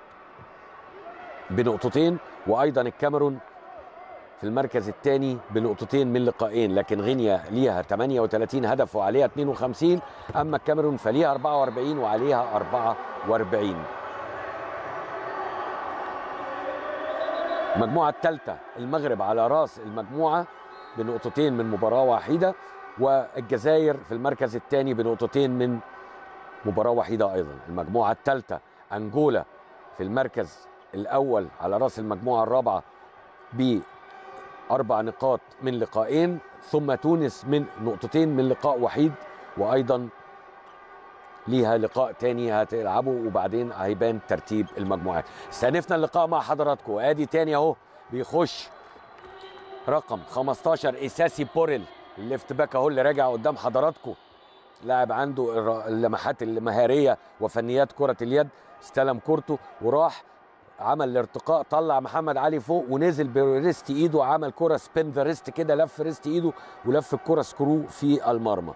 بنقطتين وايضا الكاميرون في المركز الثاني بنقطتين من لقاءين لكن غينيا ليها 38 هدف وعليها 52 اما الكاميرون فليها 44 وعليها 44 المجموعة الثالثة المغرب على راس المجموعة بنقطتين من مباراة وحيدة والجزائر في المركز الثاني بنقطتين من مباراة وحيدة أيضا المجموعة الثالثة أنجولا في المركز الأول على راس المجموعة الرابعة بأربع نقاط من لقاءين ثم تونس من نقطتين من لقاء وحيد وأيضا ليها لقاء تاني هتلعبه وبعدين هيبان ترتيب المجموعات استأنفنا اللقاء مع حضراتكم ادي تاني اهو بيخش رقم 15 اساسي بوريل الليفت باك اهو اللي راجع قدام حضراتكم لاعب عنده الر- اللمحات المهاريه وفنيات كره اليد استلم كورته وراح عمل الارتقاء طلع محمد علي فوق ونزل بريست ايده عمل كره سبين ذا ريست كده لف ريست ايده ولف الكره سكرو في المرمى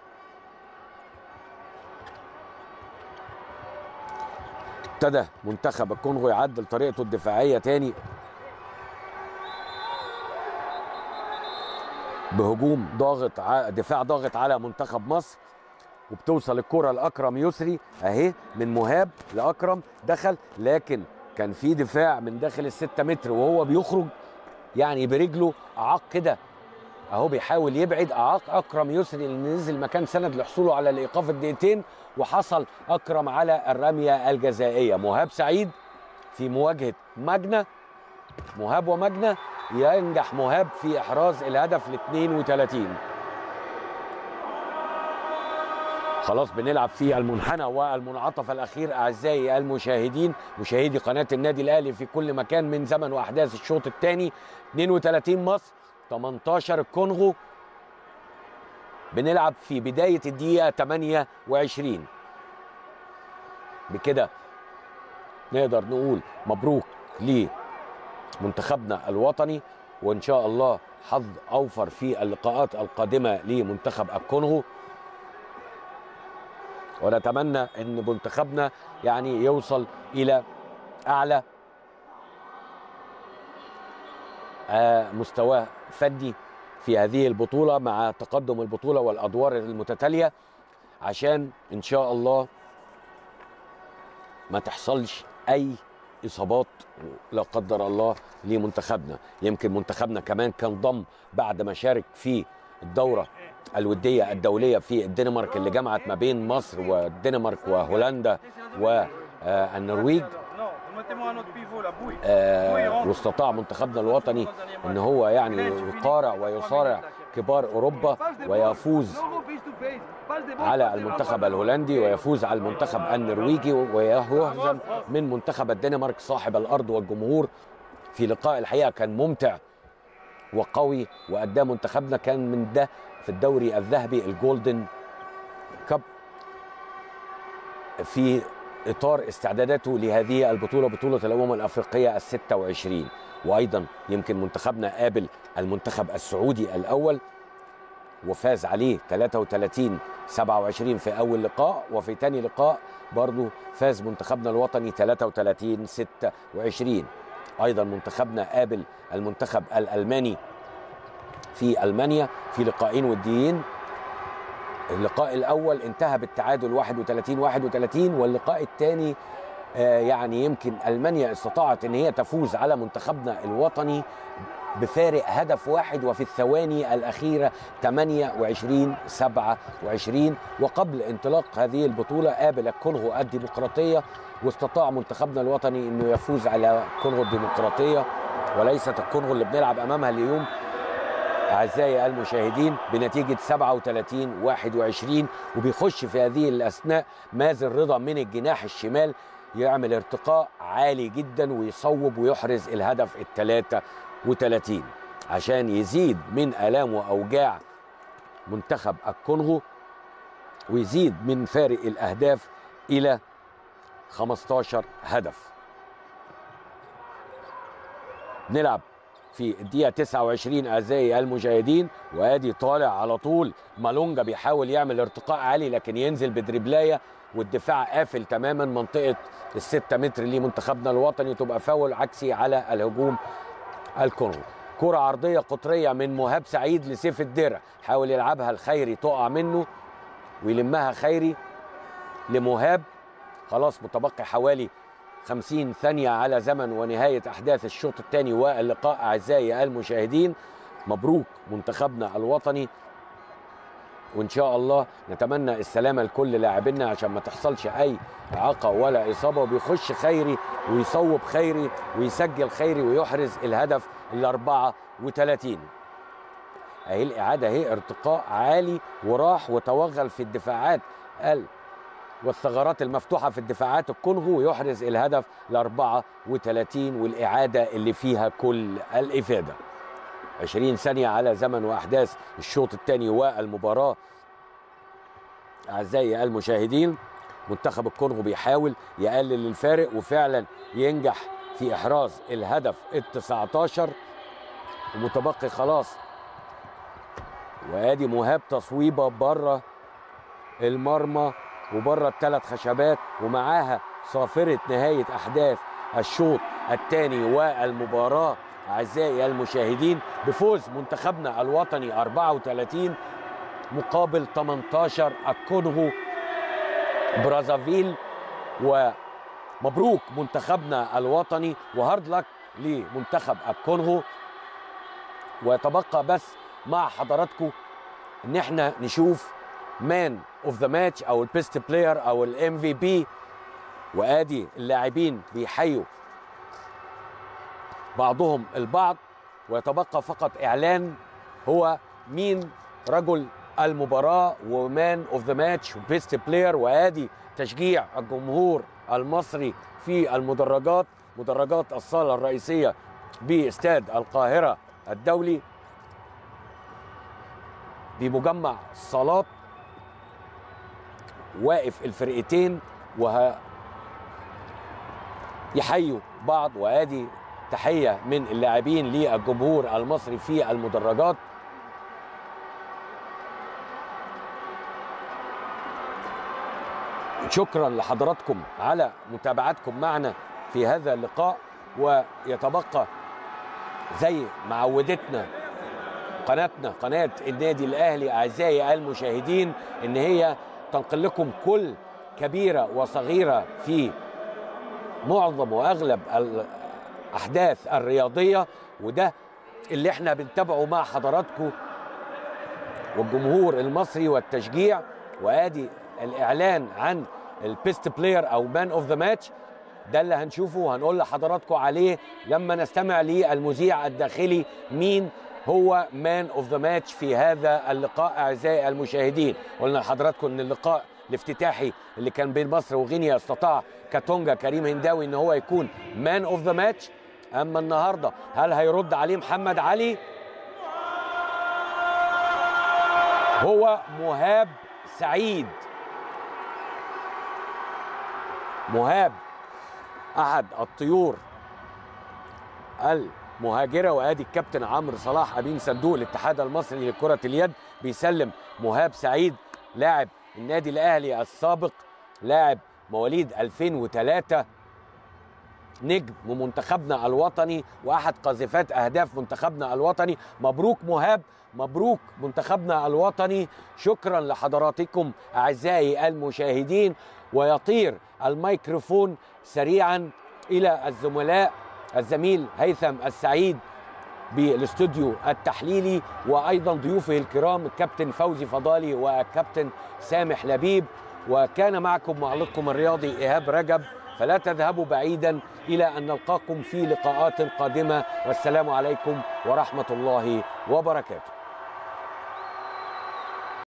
ابتدى منتخب الكونغو يعدل طريقته الدفاعيه تاني بهجوم ضاغط ع- دفاع ضاغط على منتخب مصر وبتوصل الكره لاكرم يسري اهي من مهاب لاكرم دخل لكن كان في دفاع من داخل الستة متر وهو بيخرج يعني برجله اعاق كده اهو بيحاول يبعد اعاق اكرم يسري اللي نزل مكان سند لحصوله على الايقاف الدقيقتين وحصل اكرم على الرميه الجزائيه مهاب سعيد في مواجهه ماجنا مهاب وماجنا ينجح مهاب في احراز الهدف ال 32 خلاص بنلعب في المنحنى والمنعطف الاخير اعزائي المشاهدين مشاهدي قناه النادي الاهلي في كل مكان من زمن واحداث الشوط الثاني 32 مصر 18 الكونغو بنلعب في بدايه الدقيقه 28 بكده نقدر نقول مبروك لمنتخبنا الوطني وان شاء الله حظ اوفر في اللقاءات القادمه لمنتخب الكونغو ونتمنى ان منتخبنا يعني يوصل الى اعلى آه، مستواه فني في هذه البطوله مع تقدم البطوله والادوار المتتاليه عشان ان شاء الله ما تحصلش اي اصابات لا قدر الله لمنتخبنا يمكن منتخبنا كمان كان ضم بعد ما شارك في الدوره الوديه الدوليه في الدنمارك اللي جمعت ما بين مصر والدنمارك وهولندا والنرويج
Non, mettez-moi un autre pivot, la bouille.
آه، واستطاع منتخبنا الوطني ان هو يعني يقارع ويصارع كبار اوروبا ويفوز على المنتخب الهولندي ويفوز على المنتخب النرويجي ويهزم من منتخب الدنمارك صاحب الارض والجمهور في لقاء الحقيقه كان ممتع وقوي واداء منتخبنا كان من ده في الدوري الذهبي الجولدن كاب في اطار استعداداته لهذه البطوله بطوله الامم الافريقيه ال 26 وايضا يمكن منتخبنا قابل المنتخب السعودي الاول وفاز عليه 33 27 في اول لقاء وفي ثاني لقاء برضه فاز منتخبنا الوطني 33 26 ايضا منتخبنا قابل المنتخب الالماني في المانيا في لقاءين وديين اللقاء الاول انتهى بالتعادل 31 31 واللقاء الثاني آه، يعني يمكن المانيا استطاعت ان هي تفوز على منتخبنا الوطني بفارق هدف واحد وفي الثواني الاخيره 28 27 وقبل انطلاق هذه البطوله قابل الكونغو الديمقراطيه واستطاع منتخبنا الوطني انه يفوز على الكونغو الديمقراطيه وليست الكونغو اللي بنلعب امامها اليوم اعزائي المشاهدين بنتيجه 37 21 وبيخش في هذه الاثناء مازن رضا من الجناح الشمال يعمل ارتقاء عالي جدا ويصوب ويحرز الهدف ال 33 عشان يزيد من الام واوجاع منتخب الكونغو ويزيد من فارق الاهداف الى 15 هدف نلعب في الدقيقة 29 أعزائي المشاهدين وادي طالع على طول مالونجا بيحاول يعمل ارتقاء عالي لكن ينزل بدربلاية والدفاع قافل تماما منطقة الستة متر لمنتخبنا الوطني تبقى فاول عكسي على الهجوم الكونغو كرة عرضية قطرية من مهاب سعيد لسيف الدرع حاول يلعبها الخيري تقع منه ويلمها خيري لمهاب خلاص متبقي حوالي 50 ثانية على زمن ونهاية أحداث الشوط الثاني واللقاء أعزائي المشاهدين مبروك منتخبنا الوطني وإن شاء الله نتمنى السلامة لكل لاعبينا عشان ما تحصلش أي إعاقة ولا إصابة وبيخش خيري ويصوب خيري ويسجل خيري ويحرز الهدف ال 34 أهي الإعادة أهي ارتقاء عالي وراح وتوغل في الدفاعات ال والثغرات المفتوحة في الدفاعات الكونغو ويحرز الهدف ل 34 والإعادة اللي فيها كل الإفادة 20 ثانية على زمن وأحداث الشوط الثاني والمباراة أعزائي المشاهدين منتخب الكونغو بيحاول يقلل الفارق وفعلا ينجح في إحراز الهدف ال 19 ومتبقي خلاص وادي مهاب تصويبه بره المرمى وبره الثلاث خشبات ومعاها صافره نهايه احداث الشوط الثاني والمباراه اعزائي المشاهدين بفوز منتخبنا الوطني 34 مقابل 18 الكونغو برازافيل ومبروك منتخبنا الوطني وهارد لك لمنتخب الكونغو ويتبقى بس مع حضراتكم ان احنا نشوف مان اوف ذا ماتش او البيست بلاير او الام في بي وادي اللاعبين بيحيوا بعضهم البعض ويتبقى فقط اعلان هو مين رجل المباراه ومان اوف ذا ماتش وبيست بلاير وادي تشجيع الجمهور المصري في المدرجات مدرجات الصاله الرئيسيه باستاد القاهره الدولي بمجمع الصالات واقف الفرقتين وه يحيوا بعض وادي تحيه من اللاعبين للجمهور المصري في المدرجات شكرا لحضراتكم على متابعتكم معنا في هذا اللقاء ويتبقى زي ما عودتنا قناتنا قناة النادي الأهلي أعزائي المشاهدين إن هي تنقل لكم كل كبيرة وصغيرة في معظم وأغلب الأحداث الرياضية وده اللي احنا بنتابعه مع حضراتكم والجمهور المصري والتشجيع وادي الاعلان عن البيست بلاير او مان اوف ذا ماتش ده اللي هنشوفه وهنقول لحضراتكم عليه لما نستمع للمذيع الداخلي مين هو مان اوف ذا ماتش في هذا اللقاء اعزائي المشاهدين قلنا لحضراتكم ان اللقاء الافتتاحي اللي كان بين مصر وغينيا استطاع كاتونجا كريم هنداوي ان هو يكون مان اوف ذا ماتش اما النهارده هل هيرد عليه محمد علي هو مهاب سعيد مهاب احد الطيور المهاجره وادي الكابتن عمرو صلاح امين صندوق الاتحاد المصري لكره اليد بيسلم مهاب سعيد لاعب النادي الاهلي السابق لاعب مواليد 2003 نجم ومنتخبنا الوطني واحد قاذفات اهداف منتخبنا الوطني مبروك مهاب مبروك منتخبنا الوطني شكرا لحضراتكم اعزائي المشاهدين ويطير الميكروفون سريعا الى الزملاء الزميل هيثم السعيد بالاستوديو التحليلي وايضا ضيوفه الكرام الكابتن فوزي فضالي والكابتن سامح لبيب وكان معكم معلقكم الرياضي ايهاب رجب فلا تذهبوا بعيدا الى ان نلقاكم في لقاءات قادمه والسلام عليكم ورحمه الله وبركاته